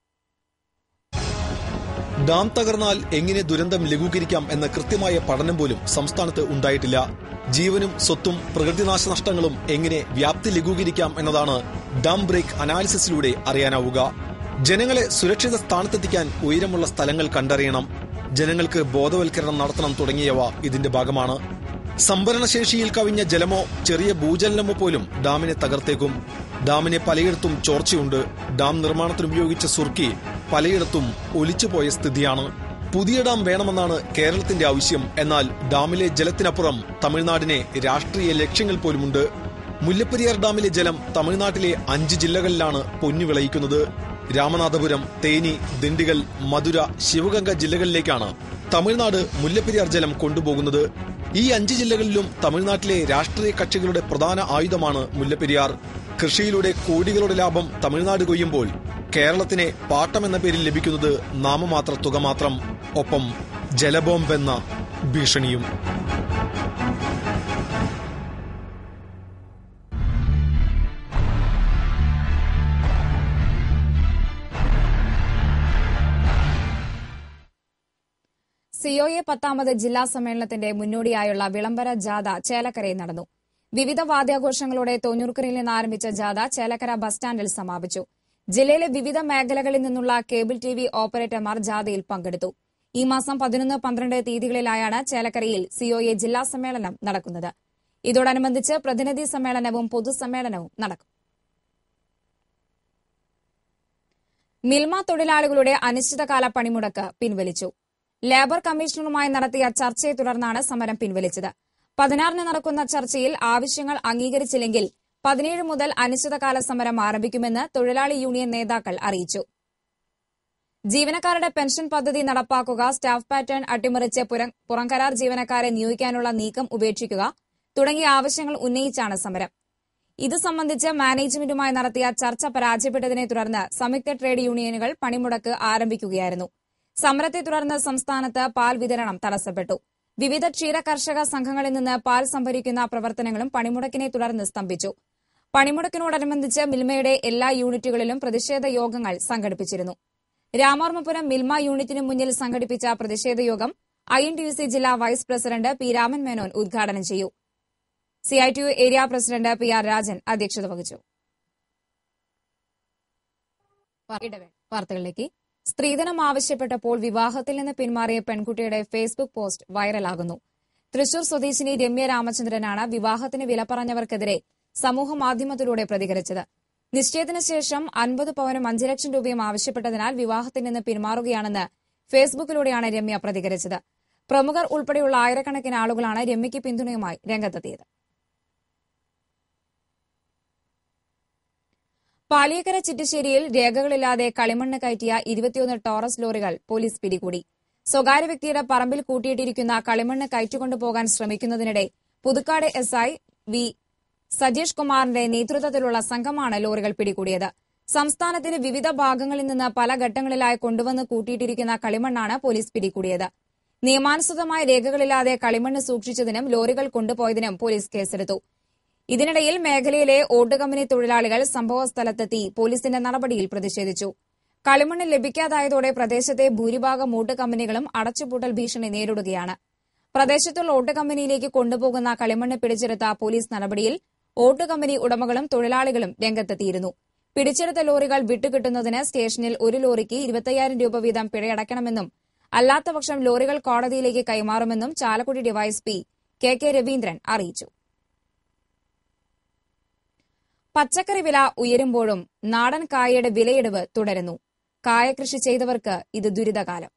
ഡാം തകർന്നാൽ എങ്ങനെ ദുരന്തം ലഘൂകരിക്കാം എന്ന കൃത്യമായ പഠനം പോലും സംസ്ഥാനത്ത് ഉണ്ടായിട്ടില്ല ജീവനും സ്വത്തും പ്രകൃതിനാശനഷ്ടങ്ങളും എങ്ങനെ വ്യാപ്തി ലഘൂകരിക്കാം എന്നതാണ് ഡാം ബ്രേക്ക് അനാലിസിസിലൂടെ അറിയാനാവുക ജനങ്ങളെ സുരക്ഷിത സ്ഥാനത്തെത്തിക്കാൻ ഉയരമുള്ള സ്ഥലങ്ങൾ കണ്ടറിയണം ജനങ്ങൾക്ക് ബോധവൽക്കരണം നടത്തണം തുടങ്ങിയവ ഇതിന്റെ ഭാഗമാണ് സംഭരണശേഷിയിൽ കവിഞ്ഞ ജലമോ ചെറിയ ഭൂചലനമോ പോലും ഡാമിനെ തകർത്തേക്കും ഡാമിനെ പലയിടത്തും ചോർച്ചയുണ്ട് ഡാം നിർമ്മാണത്തിന് ഉപയോഗിച്ച സുർക്കി പലയിടത്തും ഒലിച്ചുപോയ സ്ഥിതിയാണ് പുതിയ ഡാം വേണമെന്നാണ് കേരളത്തിന്റെ ആവശ്യം എന്നാൽ ഡാമിലെ ജലത്തിനപ്പുറം തമിഴ്നാടിനെ രാഷ്ട്രീയ ലക്ഷ്യങ്ങൾ പോലുമുണ്ട് മുല്ലപ്പെരിയാർ ഡാമിലെ ജലം തമിഴ്നാട്ടിലെ അഞ്ച് ജില്ലകളിലാണ് പൊന്നു വിളയിക്കുന്നത് രാമനാഥപുരം തേനി ദിണ്ടിഗൽ മധുര ശിവഗംഗ ജില്ലകളിലേക്കാണ് തമിഴ്നാട് മുല്ലപ്പെരിയാർ ജലം കൊണ്ടുപോകുന്നത് ഈ അഞ്ച് ജില്ലകളിലും തമിഴ്നാട്ടിലെ രാഷ്ട്രീയ കക്ഷികളുടെ പ്രധാന ആയുധമാണ് മുല്ലപ്പെരിയാർ കൃഷിയിലൂടെ കോടികളുടെ ലാഭം തമിഴ്നാട് കൊയ്യുമ്പോൾ കേരളത്തിനെ പാട്ടമെന്ന പേരിൽ ലഭിക്കുന്നത് നാമമാത്ര തുക മാത്രം ഒപ്പം ജലബോംബെന്ന ഭീഷണിയും സിഒഎ പത്താമത് ജില്ലാ സമ്മേളനത്തിന്റെ മുന്നോടിയായുള്ള വിളംബര ജാഥ ചേലക്കരയിൽ നടന്നു വിവിധ വാദ്യാഘോഷങ്ങളോടെ തോന്നൂർക്കരയിൽ നിന്ന് ആരംഭിച്ച ജാഥ ചേലക്കര ബസ് സ്റ്റാൻഡിൽ സമാപിച്ചു ജില്ലയിലെ വിവിധ മേഖലകളിൽ നിന്നുള്ള കേബിൾ ടി വി ഓപ്പറേറ്റർമാർ ജാഥയിൽ പങ്കെടുത്തു ഈ മാസം പതിനൊന്ന് പന്ത്രണ്ട് തീയതികളിലായാണ് ചേലക്കരയിൽ സിഒഎ ജില്ലാ സമ്മേളനം നടക്കുന്നത് ഇതോടനുബന്ധിച്ച് പ്രതിനിധി സമ്മേളനവും പൊതുസമ്മേളനവും നടക്കും മിൽമ തൊഴിലാളികളുടെ അനിശ്ചിതകാല പണിമുടക്ക് പിൻവലിച്ചു ലേബർ കമ്മീഷണറുമായി നടത്തിയ ചർച്ചയെ തുടർന്നാണ് സമരം പിൻവലിച്ചത് പതിനാറിന് നടക്കുന്ന ചർച്ചയിൽ ആവശ്യങ്ങൾ അംഗീകരിച്ചില്ലെങ്കിൽ പതിനേഴ് മുതൽ അനിശ്ചിതകാല സമരം ആരംഭിക്കുമെന്ന് തൊഴിലാളി യൂണിയൻ നേതാക്കൾ അറിയിച്ചു ജീവനക്കാരുടെ പെൻഷൻ പദ്ധതി നടപ്പാക്കുക സ്റ്റാഫ് പാറ്റേൺ അട്ടിമറിച്ച് പുറം- പുറംകരാർ ജീവനക്കാരെ നിയോഗിക്കാനുള്ള നീക്കം ഉപേക്ഷിക്കുക തുടങ്ങിയ ആവശ്യങ്ങൾ ഉന്നയിച്ചാണ് സമരം ഇത് സംബന്ധിച്ച് മാനേജ്മെന്റുമായി നടത്തിയ ചർച്ച പരാജയപ്പെട്ടതിനെ തുടർന്ന് സംയുക്ത ട്രേഡ് യൂണിയനുകൾ പണിമുടക്ക് ആരംഭിക്കുകയായിരുന്നു സമരത്തെ തുടർന്ന് സംസ്ഥാനത്ത് പാൽ വിതരണം തടസ്സപ്പെട്ടു വിവിധ ക്ഷീര കർഷക സംഘങ്ങളിൽ നിന്ന് പാൽ സംഭരിക്കുന്ന പ്രവർത്തനങ്ങളും പണിമുടക്കിനെ തുടർന്ന് സ്തംഭിച്ചു പണിമുടക്കിനോടനുബന്ധിച്ച് മിൽമയുടെ എല്ലാ യൂണിറ്റുകളിലും പ്രതിഷേധ യോഗങ്ങൾ സംഘടിപ്പിച്ചിരുന്നു രാമവർമ്മപുരം മിൽമ യൂണിറ്റിന് മുന്നിൽ സംഘടിപ്പിച്ച പ്രതിഷേധ യോഗം I N T U C ജില്ലാ vice president P Raman Menon ഉദ്ഘാടനം ചെയ്യും CITU area president P R Rajan അധ്യക്ഷത വഹിച്ചു വാർത്തകളിലേക്ക് സ്ത്രീധനം ആവശ്യപ്പെട്ടപ്പോൾ വിവാഹത്തിൽ നിന്ന് പിന്മാറിയ പെൺകുട്ടിയുടെ ഫേസ്ബുക്ക് പോസ്റ്റ് വൈറലാകുന്നു തൃശൂർ സ്വദേശിനി രമ്യ രാമചന്ദ്രനാണ് വിവാഹത്തിന് വില പറഞ്ഞവർക്കെതിരെ സമൂഹ മാധ്യമത്തിലൂടെ പ്രതികരിച്ചത് നിശ്ചയത്തിന് ശേഷം അൻപത് പവനും അഞ്ച് ലക്ഷം രൂപയും ആവശ്യപ്പെട്ടതിനാൽ വിവാഹത്തിൽ നിന്ന് പിന്മാറുകയാണെന്ന് ഫേസ്ബുക്കിലൂടെയാണ് രമ്യ പ്രതികരിച്ചത് പ്രമുഖർ ഉൾപ്പെടെയുള്ള ആയിരക്കണക്കിന് ആളുകളാണ് രമ്യയ്ക്ക് പിന്തുണയുമായി രംഗത്തെത്തിയത് പാലിയക്കര ചിറ്റശ്ശേരിയിൽ രേഖകളില്ലാതെ കളിമണ്ണ് കയറ്റിയ ഇരുപത്തിയൊന്ന് ടോറസ് ലോറികൾ പോലീസ് പിടികൂടി സ്വകാര്യ വ്യക്തിയുടെ പറമ്പിൽ കൂട്ടിയിട്ടിരിക്കുന്ന കളിമണ്ണ് കയറ്റിക്കൊണ്ടുപോകാൻ ശ്രമിക്കുന്നതിനിടെ Puthukkad S I V Sajeesh കുമാറിന്റെ നേതൃത്വത്തിലുള്ള സംഘമാണ് ലോറികൾ പിടികൂടിയത് സംസ്ഥാനത്തിന്റെ വിവിധ ഭാഗങ്ങളിൽ നിന്ന് പല ഘട്ടങ്ങളിലായി കൊണ്ടുവന്ന് കൂട്ടിയിട്ടിരിക്കുന്ന കളിമണ്ണാണ് പോലീസ് പിടികൂടിയത് നിയമാനുസൃതമായ രേഖകളില്ലാതെ കളിമണ്ണ് സൂക്ഷിച്ചതിനും ലോറികൾ കൊണ്ടുപോയതിനും പോലീസ് കേസെടുത്തു ഇതിനിടയിൽ മേഖലയിലെ ഓട്ട് കമ്പനി തൊഴിലാളികൾ സംഭവസ്ഥലത്തെത്തി പോലീസിന്റെ നടപടിയിൽ പ്രതിഷേധിച്ചു കളിമണ്ണ് ലഭിക്കാതായതോടെ പ്രദേശത്തെ ഭൂരിഭാഗം ഓട്ട് കമ്പനികളും അടച്ചുപൂട്ടൽ ഭീഷണി നേരിടുകയാണ് പ്രദേശത്തുള്ള ഓട്ട് കമ്പനിയിലേക്ക് കൊണ്ടുപോകുന്ന കളിമണ്ണ് പിടിച്ചെടുത്ത പോലീസ് നടപടിയിൽ ഓട്ട് കമ്പനി ഉടമകളും തൊഴിലാളികളും രംഗത്തെത്തിയിരുന്നു പിടിച്ചെടുത്ത ലോറികൾ വിട്ടുകിട്ടുന്നതിന് സ്റ്റേഷനിൽ ഒരു ലോറിക്ക് ഇരുപത്തയ്യായിരം രൂപ വീതം പിഴയടക്കണമെന്നും അല്ലാത്തപക്ഷം ലോറികൾ കോടതിയിലേക്ക് കൈമാറുമെന്നും Chalakudy DYSP K K Raveendran അറിയിച്ചു പച്ചക്കറി വില ഉയരുമ്പോഴും നാടൻ കായയുടെ വിലയിടിവ് തുടരുന്നു കായ കൃഷി ചെയ്തവർക്ക് ഇത് ദുരിതകാലം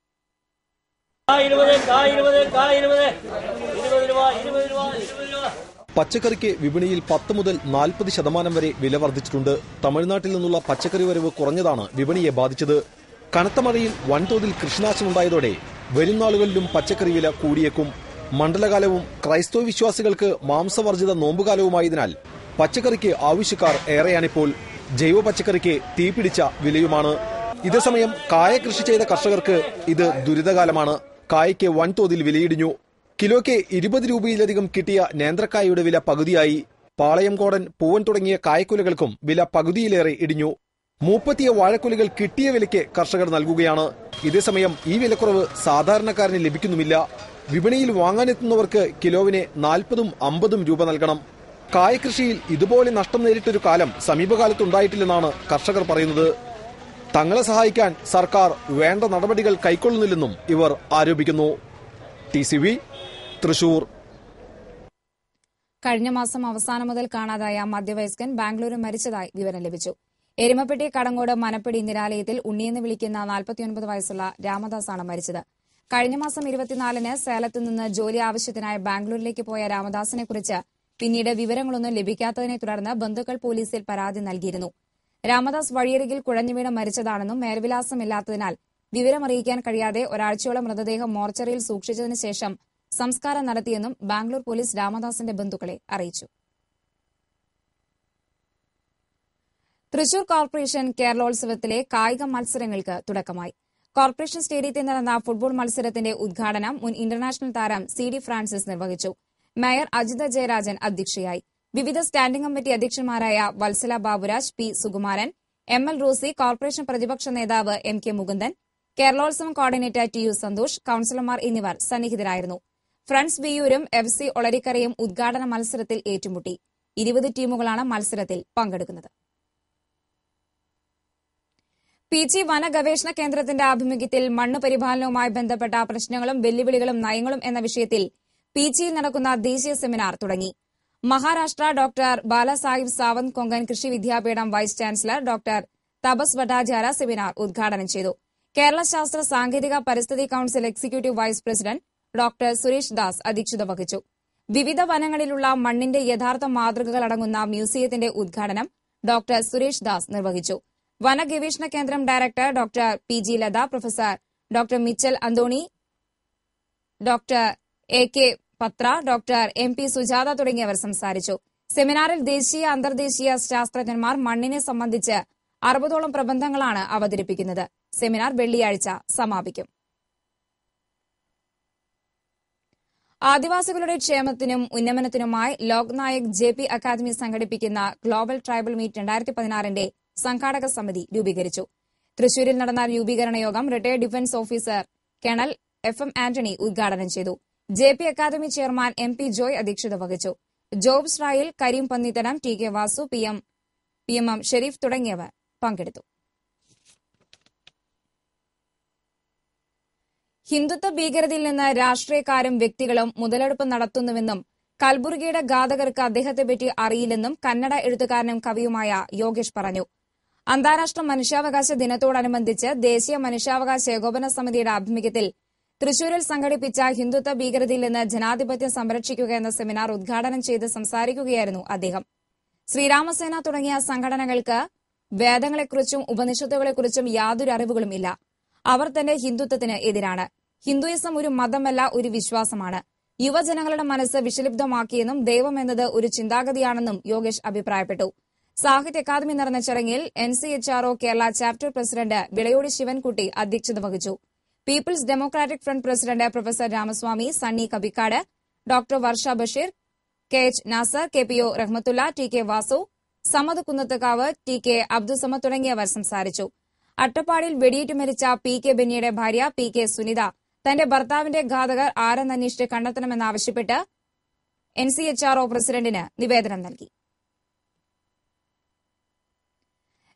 പച്ചക്കറിക്ക് വിപണിയിൽ പത്ത് മുതൽ നാൽപ്പത് ശതമാനം വരെ വില വർദ്ധിച്ചിട്ടുണ്ട് തമിഴ്നാട്ടിൽ നിന്നുള്ള പച്ചക്കറി വരവ് കുറഞ്ഞതാണ് വിപണിയെ ബാധിച്ചത് കനത്ത മഴയിൽ വൻതോതിൽ കൃഷിനാശമുണ്ടായതോടെ വരും നാളുകളിലും പച്ചക്കറി വില കൂടിയേക്കും മണ്ഡലകാലവും ക്രൈസ്തവ വിശ്വാസികൾക്ക് മാംസവർജിത നോമ്പുകാലവുമായതിനാൽ പച്ചക്കറിക്ക് ആവശ്യക്കാർ ഏറെയാണിപ്പോൾ ജൈവ പച്ചക്കറിക്ക് തീപിടിച്ച വിലയുമാണ് ഇതേസമയം കായ കൃഷി ചെയ്ത കർഷകർക്ക് ഇത് ദുരിതകാലമാണ് കായയ്ക്ക് വൻതോതിൽ വിലയിടിഞ്ഞു കിലോയ്ക്ക് ഇരുപത് രൂപയിലധികം കിട്ടിയ നേന്ത്രക്കായയുടെ വില പകുതിയായി പാളയംകോടൻ പൂവൻ തുടങ്ങിയ കായക്കുലകൾക്കും വില പകുതിയിലേറെ ഇടിഞ്ഞു മൂപ്പത്തിയ വാഴക്കുലകൾ കിട്ടിയ വിലയ്ക്ക് കർഷകർ നൽകുകയാണ് ഇതേസമയം ഈ വിലക്കുറവ് സാധാരണക്കാരന് ലഭിക്കുന്നുമില്ല വിപണിയിൽ വാങ്ങാനെത്തുന്നവർക്ക് കിലോവിന് നാൽപ്പതും അമ്പതും രൂപ നൽകണം കായകൃഷിയിൽ ഇതുപോലെ നഷ്ടം നേരിട്ടൊരു കാലം സമീപകാലത്തുണ്ടായിട്ടില്ലെന്നാണ് കർഷകർ പറയുന്നത് തങ്ങളെ സഹായിക്കാൻ സർക്കാർ വേണ്ട നടപടികൾ കൈക്കൊള്ളുന്നില്ലെന്നും ഇവർ ആരോപിക്കുന്നു ടി സി വി തൃശൂർ കഴിഞ്ഞ മാസം അവസാനം മുതൽ കാണാതായ മധ്യവയസ്കൻ ബാംഗ്ലൂരിൽ മരിച്ചതായി വിവരം ലഭിച്ചു എരുമപ്പെട്ടി കടങ്ങോട് മനപ്പടി നിരാലയത്തിൽ ഉണ്ണിയെന്ന് വിളിക്കുന്ന നാൽപ്പത്തിയൊൻപത് വയസ്സുള്ള രാമദാസാണ് മരിച്ചത് കഴിഞ്ഞ മാസം ഇരുപത്തിനാലിന് സേലത്ത് നിന്ന് ജോലി ആവശ്യത്തിനായി ബാംഗ്ലൂരിലേക്ക് പോയ രാമദാസിനെക്കുറിച്ച് പിന്നീട് വിവരങ്ങളൊന്നും ലഭിക്കാത്തതിനെ തുടർന്ന് ബന്ധുക്കൾ പോലീസിൽ പരാതി നൽകിയിരുന്നു രാമദാസ് വഴിയരികിൽ കുഴഞ്ഞുവീണ് മരിച്ചതാണെന്നും മേൽവിലാസമില്ലാത്തതിനാൽ വിവരമറിയിക്കാൻ കഴിയാതെ ഒരാഴ്ചയോളം മൃതദേഹം മോർച്ചറിയിൽ സൂക്ഷിച്ചതിനു ശേഷം സംസ്കാരം നടത്തിയെന്നും ബാംഗ്ലൂർ പോലീസ് രാമദാസിന്റെ ബന്ധുക്കളെ അറിയിച്ചു തൃശൂർ കോർപ്പറേഷൻ കേരളോത്സവത്തിലെ കായിക മത്സരങ്ങൾക്ക് തുടക്കമായി കോർപ്പറേഷൻ സ്റ്റേഡിയത്തിൽ നടന്ന ഫുട്ബോൾ മത്സരത്തിന്റെ ഉദ്ഘാടനം മുൻ ഇന്റർനാഷണൽ താരം സി ഡി ഫ്രാൻസിസ് നിർവഹിച്ചു മേയർ അജിത ജയരാജൻ അധ്യക്ഷയായി വിവിധ സ്റ്റാൻഡിംഗ് കമ്മിറ്റി അധ്യക്ഷന്മാരായ Vatsala Baburaj P Sukumaran M L Rosy corporation പ്രതിപക്ഷ നേതാവ് M K Mukundan Keralotsavam coordinator T U Santhosh കൌൺസിലർമാർ എന്നിവർ സന്നിഹിതരായിരുന്നു ഫ്രണ്ട്സ് വിയൂരും എഫ് സി ഒളരിക്കരയും ഉദ്ഘാടന മത്സരത്തിൽ ഏറ്റുമുട്ടി ഇരുപത് ടീമുകളാണ് മത്സരത്തിൽ പങ്കെടുക്കുന്നത് പി ജി വന ഗവേഷണ കേന്ദ്രത്തിന്റെ ആഭിമുഖ്യത്തിൽ മണ്ണ് പരിപാലനവുമായി ബന്ധപ്പെട്ട പ്രശ്നങ്ങളും വെല്ലുവിളികളും നയങ്ങളും എന്ന വിഷയത്തിൽ പി ജിയിൽ നടക്കുന്ന ദേശീയ സെമിനാർ തുടങ്ങി Maharashtra doctor Balasaheb Sawant Konkan Krishi Vidyapeeth vice chancellor doctor തപസ് ഭട്ടാചാര സെമിനാർ ഉദ്ഘാടനം ചെയ്തു കേരള ശാസ്ത്ര സാങ്കേതിക പരിസ്ഥിതി council executive vice president doctor Suresh Das അധ്യക്ഷത വഹിച്ചു വിവിധ വനങ്ങളിലുള്ള മണ്ണിന്റെ യഥാർത്ഥ മാതൃകകൾ അടങ്ങുന്ന മ്യൂസിയത്തിന്റെ ഉദ്ഘാടനം ഡോക്ടർ സുരേഷ് ദാസ് നിർവഹിച്ചു വന ഗവേഷണ കേന്ദ്രം director doctor P G Latha professor doctor Mitchell Anthony doctor A K Pathra doctor M P Sujatha തുടങ്ങിയവർ സംസാരിച്ചു സെമിനാറിൽ ദേശീയ അന്തർദേശീയ ശാസ്ത്രജ്ഞന്മാർ മണ്ണിനെ സംബന്ധിച്ച് അറുപതോളം പ്രബന്ധങ്ങളാണ് അവതരിപ്പിക്കുന്നത് സെമിനാർ വെള്ളിയാഴ്ച സമാപിക്കും ആദിവാസികളുടെ ക്ഷേമത്തിനും ഉന്നമനത്തിനുമായി ലോക്നായക് ജെ പി അക്കാദമി സംഘടിപ്പിക്കുന്ന ഗ്ലോബൽ ട്രൈബൽ മീറ്റ് രണ്ടായിരത്തി പതിനാറിന്റെ സംഘാടക സമിതി രൂപീകരിച്ചു തൃശൂരിൽ നടന്ന രൂപീകരണ യോഗം retired defence officer colonel F M Antony ഉദ്ഘാടനം ചെയ്തു J P academy chairman M P Joy അധ്യക്ഷത വഹിച്ചു ജോബ്സ് റായിൽ Karim Pannithanam T K Vasu P M P M M Sherif തുടങ്ങിയവർ പങ്കെടുത്തു ഹിന്ദുത്വ ഭീകരതയിൽ നിന്ന് രാഷ്ട്രീയക്കാരും വ്യക്തികളും മുതലെടുപ്പ് നടത്തുന്നുവെന്നും കൽബുർഗിയുടെ ഘാതകർക്ക് അദ്ദേഹത്തെപ്പറ്റി അറിയില്ലെന്നും കന്നഡ എഴുത്തുകാരനും കവിയുമായ യോഗേഷ് പറഞ്ഞു അന്താരാഷ്ട്ര മനുഷ്യാവകാശ ദിനത്തോടനുബന്ധിച്ച് ദേശീയ മനുഷ്യാവകാശ ഏകോപന സമിതിയുടെ ആഭിമുഖ്യത്തിൽ തൃശൂരിൽ സംഘടിപ്പിച്ച ഹിന്ദുത്വ ഭീകരതയിൽ നിന്ന് ജനാധിപത്യം സംരക്ഷിക്കുക എന്ന സെമിനാർ ഉദ്ഘാടനം ചെയ്ത് സംസാരിക്കുകയായിരുന്നു അദ്ദേഹം ശ്രീരാമസേന തുടങ്ങിയ സംഘടനകൾക്ക് വേദങ്ങളെക്കുറിച്ചും ഉപനിഷത്തുകളെക്കുറിച്ചും യാതൊരു അറിവുകളുമില്ല അവർ തന്നെ ഹിന്ദുത്വത്തിന് എതിരാണ് ഹിന്ദുയിസം ഒരു മതമല്ല ഒരു വിശ്വാസമാണ് യുവജനങ്ങളുടെ മനസ്സ് വിഷലിപ്തമാക്കിയെന്നും ദൈവം എന്നത് ഒരു ചിന്താഗതിയാണെന്നും യോഗേഷ് അഭിപ്രായപ്പെട്ടു സാഹിത്യ അക്കാദമി നടന്ന ചടങ്ങിൽ N C H R O Kerala chapter president Vilayodi Sivankutty അധ്യക്ഷത വഹിച്ചു people's democratic front president professor Ramaswamy Sunny Kabikkad doctor Varsha Basheer K H Nasar K P O Rahmathulla T K Vasu Samad Kunnathukavu T K Abdusamad തുടങ്ങിയവർ സംസാരിച്ചു അട്ടപ്പാടിയിൽ വെടിയേറ്റ് മരിച്ച പി കെ ബെന്നിയുടെ ഭാര്യ പി കെ സുനിത തന്റെ ഭർത്താവിന്റെ ഘാതകർ ആരെന്നന്വേഷിച്ച് കണ്ടെത്തണമെന്നാവശ്യപ്പെട്ട് എൻ സി എച്ച് ആർഒ പ്രസിഡന്റിന് നിവേദനം നൽകി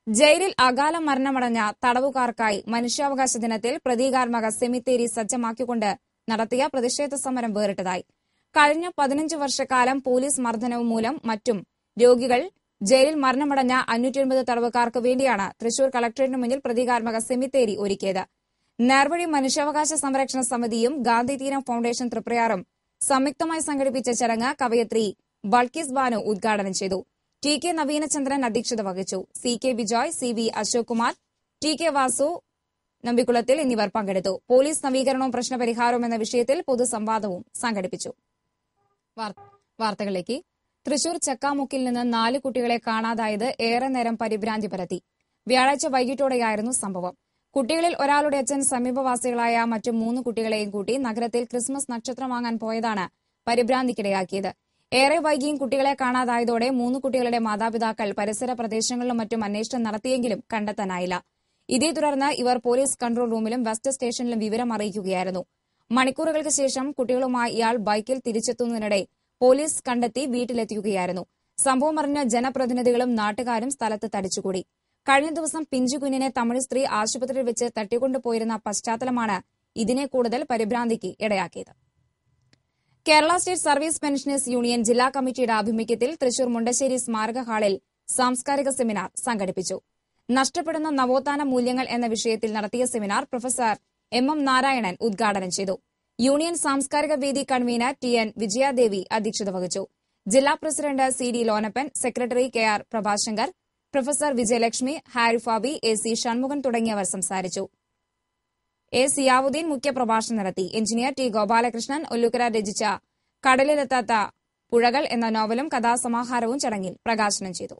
ജയിലിൽ അകാല മരണമടഞ്ഞ തടവുകാർക്കായി മനുഷ്യാവകാശ ദിനത്തിൽ പ്രതീകാത്മക സെമിത്തേരി സജ്ജമാക്കിക്കൊണ്ട് നടത്തിയ പ്രതിഷേധ സമരം വേറിട്ടതായി കഴിഞ്ഞ പതിനഞ്ച് വർഷക്കാലം പോലീസ് മർദ്ദനവും മൂലം മറ്റും രോഗികൾ ജയിലിൽ മരണമടഞ്ഞ അഞ്ഞൂറ്റി തടവുകാർക്ക് വേണ്ടിയാണ് തൃശൂർ കളക്ടറേറ്റിന് മുന്നിൽ പ്രതീകാത്മക സെമിത്തേരി ഒരുക്കിയത് നേർവഴി മനുഷ്യാവകാശ സംരക്ഷണ സമിതിയും ഗാന്ധി തീരം ഫൌണ്ടേഷൻ തൃപ്രയാറും സംയുക്തമായി സംഘടിപ്പിച്ച ചടങ്ങ് കവയത്രി ബൾക്കീസ് ബാനു ഉദ്ഘാടനം ചെയ്തു ടി കെ നവീനചന്ദ്രൻ അധ്യക്ഷത വഹിച്ചു C K Vijoy C V Ashok Kumar T K Vasu നമ്പിക്കുളത്തിൽ എന്നിവർ പങ്കെടുത്തു പോലീസ് നവീകരണവും പ്രശ്നപരിഹാരവും എന്ന വിഷയത്തിൽ പൊതുസംവാദവും സംഘടിപ്പിച്ചു വാർ- വാർത്തകളിലേക്ക് തൃശൂർ ചക്കാമുക്കിൽ നിന്ന് നാല് കുട്ടികളെ കാണാതായത് ഏറെ നേരം പരിഭ്രാന്തി പരത്തി വ്യാഴാഴ്ച വൈകിട്ടോടെയായിരുന്നു സംഭവം കുട്ടികളിൽ ഒരാളുടെ അച്ഛൻ സമീപവാസികളായ മറ്റു മൂന്ന് കുട്ടികളെയും കൂട്ടി നഗരത്തിൽ ക്രിസ്മസ് നക്ഷത്രം വാങ്ങാൻ പോയതാണ് പരിഭ്രാന്തിക്കിടയാക്കിയത് ഏറെ വൈകിയും കുട്ടികളെ കാണാതായതോടെ മൂന്ന് കുട്ടികളുടെ മാതാപിതാക്കൾ പരിസര പ്രദേശങ്ങളിലും മറ്റും അന്വേഷണം നടത്തിയെങ്കിലും കണ്ടെത്താനായില്ല ഇതേ തുടർന്ന് ഇവർ പോലീസ് കൺട്രോൾ റൂമിലും വെസ്റ്റ് സ്റ്റേഷനിലും വിവരം അറിയിക്കുകയായിരുന്നു മണിക്കൂറുകൾക്ക് ശേഷം കുട്ടികളുമായി ഇയാൾ ബൈക്കിൽ തിരിച്ചെത്തുന്നതിനിടെ പോലീസ് കണ്ടെത്തി വീട്ടിലെത്തിക്കുകയായിരുന്നു സംഭവം അറിഞ്ഞ ജനപ്രതിനിധികളും നാട്ടുകാരും സ്ഥലത്ത് തടിച്ചുകൂടി കഴിഞ്ഞ ദിവസം പിഞ്ചുകുഞ്ഞിനെ തമിഴ് സ്ത്രീ ആശുപത്രിയിൽ വെച്ച് തട്ടിക്കൊണ്ടുപോയിരുന്ന പശ്ചാത്തലമാണ് ഇതിനെ കൂടുതൽ പരിഭ്രാന്തിക്ക് ഇടയാക്കിയത് Kerala state service pensioners union ജില്ലാ കമ്മിറ്റിയുടെ ആഭിമുഖ്യത്തിൽ തൃശൂർ മുണ്ടശ്ശേരി സ്മാരക ഹാളിൽ സാംസ്കാരിക സെമിനാർ സംഘടിപ്പിച്ചു നഷ്ടപ്പെടുന്ന നവോത്ഥാന മൂല്യങ്ങൾ എന്ന വിഷയത്തിൽ നടത്തിയ seminar professor M M Narayanan ഉദ്ഘാടനം ചെയ്തു യൂണിയൻ സാംസ്കാരിക വേദി കൺവീനർ ടി എൻ വിജയാദേവി അധ്യക്ഷത വഹിച്ചു ജില്ലാ president C D Lonappan secretary K R Prabhashankar professor Vijayalakshmi Harifabi A C Shanmukhan തുടങ്ങിയവർ സംസാരിച്ചു എ സിയാവുദ്ദീൻ മുഖ്യപ്രഭാഷണം നടത്തി എഞ്ചിനീയർ ടി ഗോപാലകൃഷ്ണൻ ഒല്ലുക്കര രചിച്ച കടലിലെത്താത്ത പുഴകൾ എന്ന നോവലും കഥാസമാഹാരവും ചടങ്ങിൽ പ്രകാശനം ചെയ്തു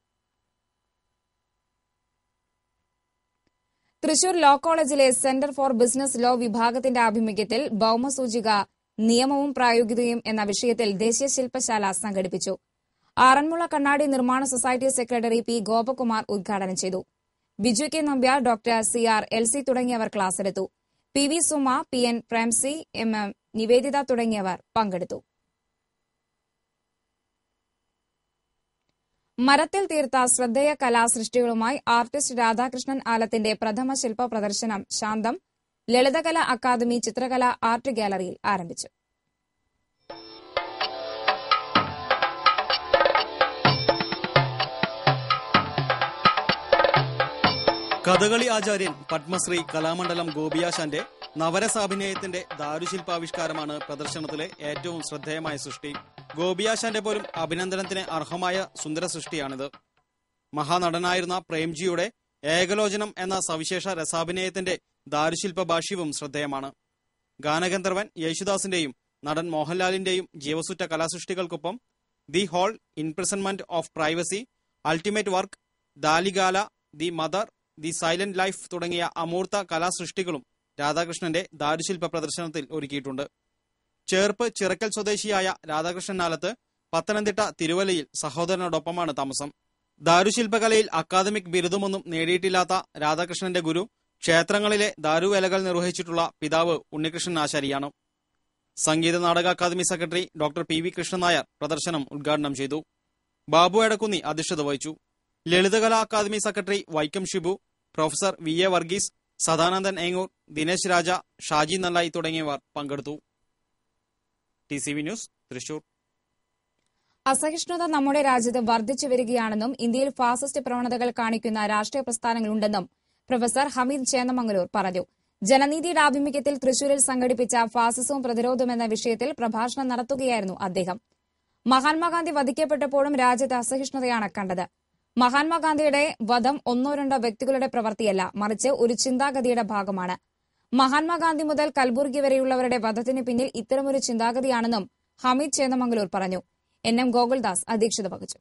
തൃശൂർ ലോ കോളേജിലെ സെന്റർ ഫോർ ബിസിനസ് ലോ വിഭാഗത്തിന്റെ ആഭിമുഖ്യത്തിൽ ഭൌമസൂചിക നിയമവും പ്രായോഗികതയും എന്ന വിഷയത്തിൽ ദേശീയ ശില്പശാല സംഘടിപ്പിച്ചു ആറന്മുള കണ്ണാടി നിർമ്മാണ സൊസൈറ്റി സെക്രട്ടറി പി ഗോപകുമാർ ഉദ്ഘാടനം ചെയ്തു Biju K Nambiar doctor C R L C തുടങ്ങിയവർ ക്ലാസ്സെടുത്തു P V Suma P N Premsy M M Nivedita തുടങ്ങിയവർ പങ്കെടുത്തു മരത്തിൽ തീർത്ത ശ്രദ്ധേയ കലാസൃഷ്ടികളുമായി ആർട്ടിസ്റ്റ് രാധാകൃഷ്ണൻ ആലത്തിന്റെ പ്രഥമ ശില്പ പ്രദർശനം ശാന്തം ലളിതകല അക്കാദമി ചിത്രകല ആർട്ട് ഗാലറിയിൽ ആരംഭിച്ചു കഥകളി ആചാര്യൻ പത്മശ്രീ കലാമണ്ഡലം ഗോപിയാശാന്റെ നവരസാഭിനയത്തിന്റെ ദാരുശില്പാവിഷ്കാരമാണ് പ്രദർശനത്തിലെ ഏറ്റവും ശ്രദ്ധേയമായ സൃഷ്ടി ഗോപിയാശാന്റെ പോലും അഭിനന്ദനത്തിന് അർഹമായ സുന്ദര സൃഷ്ടിയാണിത് മഹാനടനായിരുന്ന പ്രേംജിയുടെ ഏകലോചനം എന്ന സവിശേഷ രസാഭിനയത്തിന്റെ ദാരുശില്പ ഭാഷ്യവും ശ്രദ്ധേയമാണ് ഗാനഗന്ധർവൻ യേശുദാസിന്റെയും നടൻ മോഹൻലാലിന്റെയും ജീവസുറ്റ കലാസൃഷ്ടികൾക്കൊപ്പം the whole imprisonment of privacy ultimate work Dali Gala the mother the silent life തുടങ്ങിയ അമൂർത്ത കലാസൃഷ്ടികളും രാധാകൃഷ്ണന്റെ ദാരുശില്പ പ്രദർശനത്തിൽ ഒരുക്കിയിട്ടുണ്ട് ചേർപ്പ് ചിറക്കൽ സ്വദേശിയായ രാധാകൃഷ്ണൻ നാലത്ത് പത്തനംതിട്ട തിരുവല്ലയിൽ സഹോദരനോടൊപ്പമാണ് താമസം ദാരുശില്പകലയിൽ അക്കാദമിക് ബിരുദമൊന്നും നേടിയിട്ടില്ലാത്ത രാധാകൃഷ്ണന്റെ ഗുരു ക്ഷേത്രങ്ങളിലെ ദാരുവേലകൾ നിർവഹിച്ചിട്ടുള്ള പിതാവ് ഉണ്ണികൃഷ്ണൻ ആശാരിയാണ് Sangeetha Nataka academy secretary doctor P V Krishnan Nair പ്രദർശനം ഉദ്ഘാടനം ചെയ്തു ബാബു എടക്കുന്നി അധ്യക്ഷത വഹിച്ചു Lalithakala academy secretary Vaikom Shibu professor V A Varghese Sadanandan Engoor Dinesh Raja Shaji Nallayi തുടങ്ങിയവർ പങ്കെടുത്തു T C V news Thrissur അസഹിഷ്ണുത നമ്മുടെ രാജ്യത്ത് വർദ്ധിച്ചു വരികയാണെന്നും ഇന്ത്യയിൽ ഫാസിസ്റ്റ് പ്രവണതകൾ കാണിക്കുന്ന രാഷ്ട്രീയ പ്രസ്ഥാനങ്ങളുണ്ടെന്നും പ്രൊഫസർ ഹമീദ് ചേന്നമംഗലൂർ പറഞ്ഞു ജനനീതിയുടെ ആഭിമുഖ്യത്തിൽ തൃശൂരിൽ സംഘടിപ്പിച്ച ഫാസിസവും പ്രതിരോധവും എന്ന വിഷയത്തിൽ പ്രഭാഷണം നടത്തുകയായിരുന്നു അദ്ദേഹം മഹാത്മാഗാന്ധി വധിക്കപ്പെട്ടപ്പോഴും രാജ്യത്ത് അസഹിഷ്ണുതയാണ് കണ്ടത് മഹാത്മാഗാന്ധിയുടെ വധം ഒന്നോ രണ്ടോ വ്യക്തികളുടെ പ്രവൃത്തിയല്ല മറിച്ച് ഒരു ചിന്താഗതിയുടെ ഭാഗമാണ് മഹാത്മാഗാന്ധി മുതൽ കൽബുർഗി വരെയുള്ളവരുടെ വധത്തിന് പിന്നിൽ ഇത്തരമൊരു ചിന്താഗതിയാണെന്നും ഹമീദ് ചേന്നമംഗലൂർ പറഞ്ഞു എൻ എം ഗോകുൽദാസ് അധ്യക്ഷത വഹിച്ചു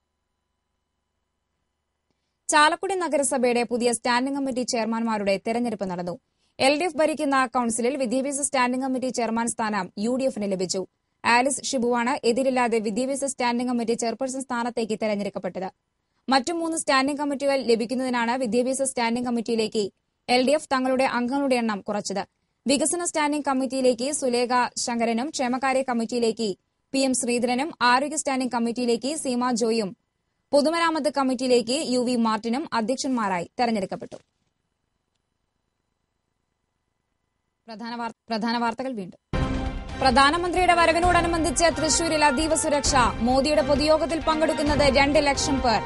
ചാലക്കുടി നഗരസഭയുടെ പുതിയ സ്റ്റാൻഡിംഗ് കമ്മിറ്റി ചെയർമാൻമാരുടെ തെരഞ്ഞെടുപ്പ് നടന്നു എൽ ഡി എഫ് ഭരിക്കുന്ന കൌൺസിലിൽ വിദ്യാഭ്യാസ സ്റ്റാൻഡിംഗ് കമ്മിറ്റി ചെയർമാൻ സ്ഥാനം യു ഡി എഫിന് ലഭിച്ചു ആലിസ് ഷിബുവാണ് എതിരില്ലാതെ വിദ്യാഭ്യാസ സ്റ്റാൻഡിംഗ് കമ്മിറ്റി ചെയർപേഴ്സൺ സ്ഥാനത്തേക്ക് തെരഞ്ഞെടുക്കപ്പെട്ടത് മറ്റു മൂന്ന് സ്റ്റാൻഡിംഗ് കമ്മിറ്റികൾ ലഭിക്കുന്നതിനാണ് വിദ്യാഭ്യാസ സ്റ്റാൻഡിംഗ് കമ്മിറ്റിയിലേക്ക് എൽ ഡി എഫ് തങ്ങളുടെ അംഗങ്ങളുടെ എണ്ണം കുറച്ചത് വികസന സ്റ്റാൻഡിംഗ് കമ്മിറ്റിയിലേക്ക് സുലേഖ ശങ്കരനും ക്ഷേമകാര്യ കമ്മിറ്റിയിലേക്ക് പി എം ശ്രീധരനും ആരോഗ്യ സ്റ്റാൻഡിംഗ് കമ്മിറ്റിയിലേക്ക് സീമ ജോയും പൊതുമരാമത്ത് കമ്മിറ്റിയിലേക്ക് യു വി മാർട്ടിനും അധ്യക്ഷന്മാരായി തെരഞ്ഞെടുക്കപ്പെട്ടു പ്രധാന വാർ- പ്രധാന വാർത്തകൾ വീണ്ടും പ്രധാനമന്ത്രിയുടെ വരവിനോടനുബന്ധിച്ച് തൃശൂരിൽ അതീവ സുരക്ഷ മോദിയുടെ പൊതുയോഗത്തിൽ പങ്കെടുക്കുന്നത് രണ്ട് ലക്ഷം പേർ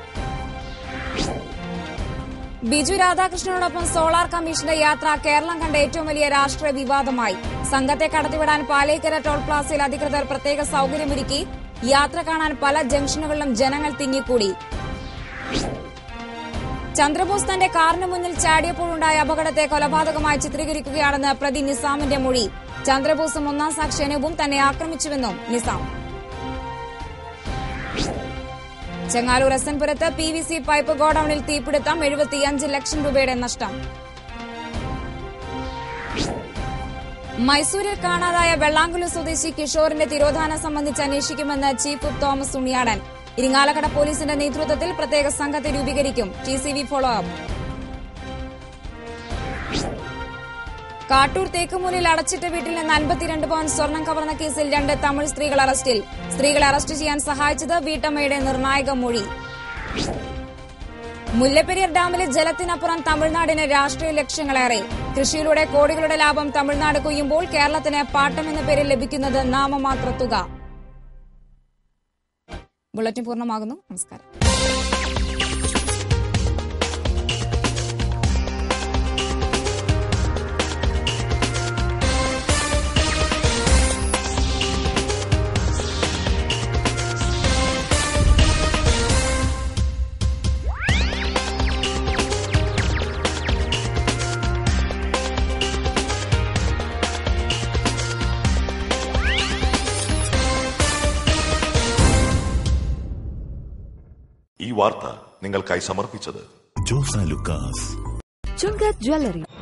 ബിജു രാധാകൃഷ്ണനോടൊപ്പം സോളാർ കമ്മീഷന്റെ യാത്ര കേരളം കണ്ട ഏറ്റവും വലിയ രാഷ്ട്രീയ വിവാദമായി സംഘത്തെ കടത്തിവിടാൻ പാലേക്കര ടോൾ പ്ലാസയിൽ അധികൃതർ പ്രത്യേക സൌകര്യമൊരുക്കി യാത്ര കാണാൻ പല ജംഗ്ഷനുകളിലും ജനങ്ങൾ തിങ്ങിക്കൂടി ചന്ദ്രബോസ് തന്റെ കാറിന് മുന്നിൽ ചാടിയപ്പോഴുണ്ടായ അപകടത്തെ കൊലപാതകമായി ചിത്രീകരിക്കുകയാണെന്ന് പ്രതി നിസാമിന്റെ മൊഴി ചന്ദ്രബോസും ഒന്നാം സാക്ഷി അനൂപും തന്നെ ആക്രമിച്ചുവെന്നും നിസാം ചെങ്ങാലൂർ എസൻപുരത്ത് പി വി സി പൈപ്പ് ഗോഡൌണിൽ തീപിടുത്തം എഴുപത്തിയഞ്ച് ലക്ഷം രൂപയുടെ നഷ്ടം മൈസൂരിൽ കാണാതായ വെള്ളാങ്കുളി സ്വദേശി കിഷോറിന്റെ തിരോധാനം സംബന്ധിച്ച് അന്വേഷിക്കുമെന്ന് ചീഫ് വിപ്പ് തോമസ് ഉണ്ണിയാടൻ ഇരിങ്ങാലക്കട പോലീസിന്റെ നേതൃത്വത്തിൽ പ്രത്യേക സംഘത്തെ രൂപീകരിക്കും T C V follow up കാട്ടൂർ തേക്കുമൂലിൽ അടച്ചിട്ട വീട്ടിൽ നിന്ന് അൻപത്തിരണ്ട് പവൻ സ്വർണം കവർന്ന കേസിൽ രണ്ട് തമിഴ് സ്ത്രീകൾ അറസ്റ്റിൽ സ്ത്രീകളെ അറസ്റ്റ് ചെയ്യാൻ സഹായിച്ചത് വീട്ടമ്മയുടെ നിർണായക മൊഴി മുല്ലപ്പെരിയാർ ഡാമിലെ ജലത്തിനപ്പുറം തമിഴ്നാടിന് രാഷ്ട്രീയ ലക്ഷ്യങ്ങളേറെ കൃഷിയിലൂടെ കോടികളുടെ ലാഭം തമിഴ്നാട് കൊയ്യുമ്പോൾ കേരളത്തിന് പാട്ടം എന്ന പേരിൽ ലഭിക്കുന്നത് നാമമാത്ര തുക ബുള്ളറ്റിൻ പൂർണ്ണമാകുന്നു നമസ്കാരം ഈ വാർത്ത നിങ്ങൾക്കായി സമർപ്പിച്ചത് ജോസ ലുക്കാസ് ചുങ്കത് ജ്വല്ലറി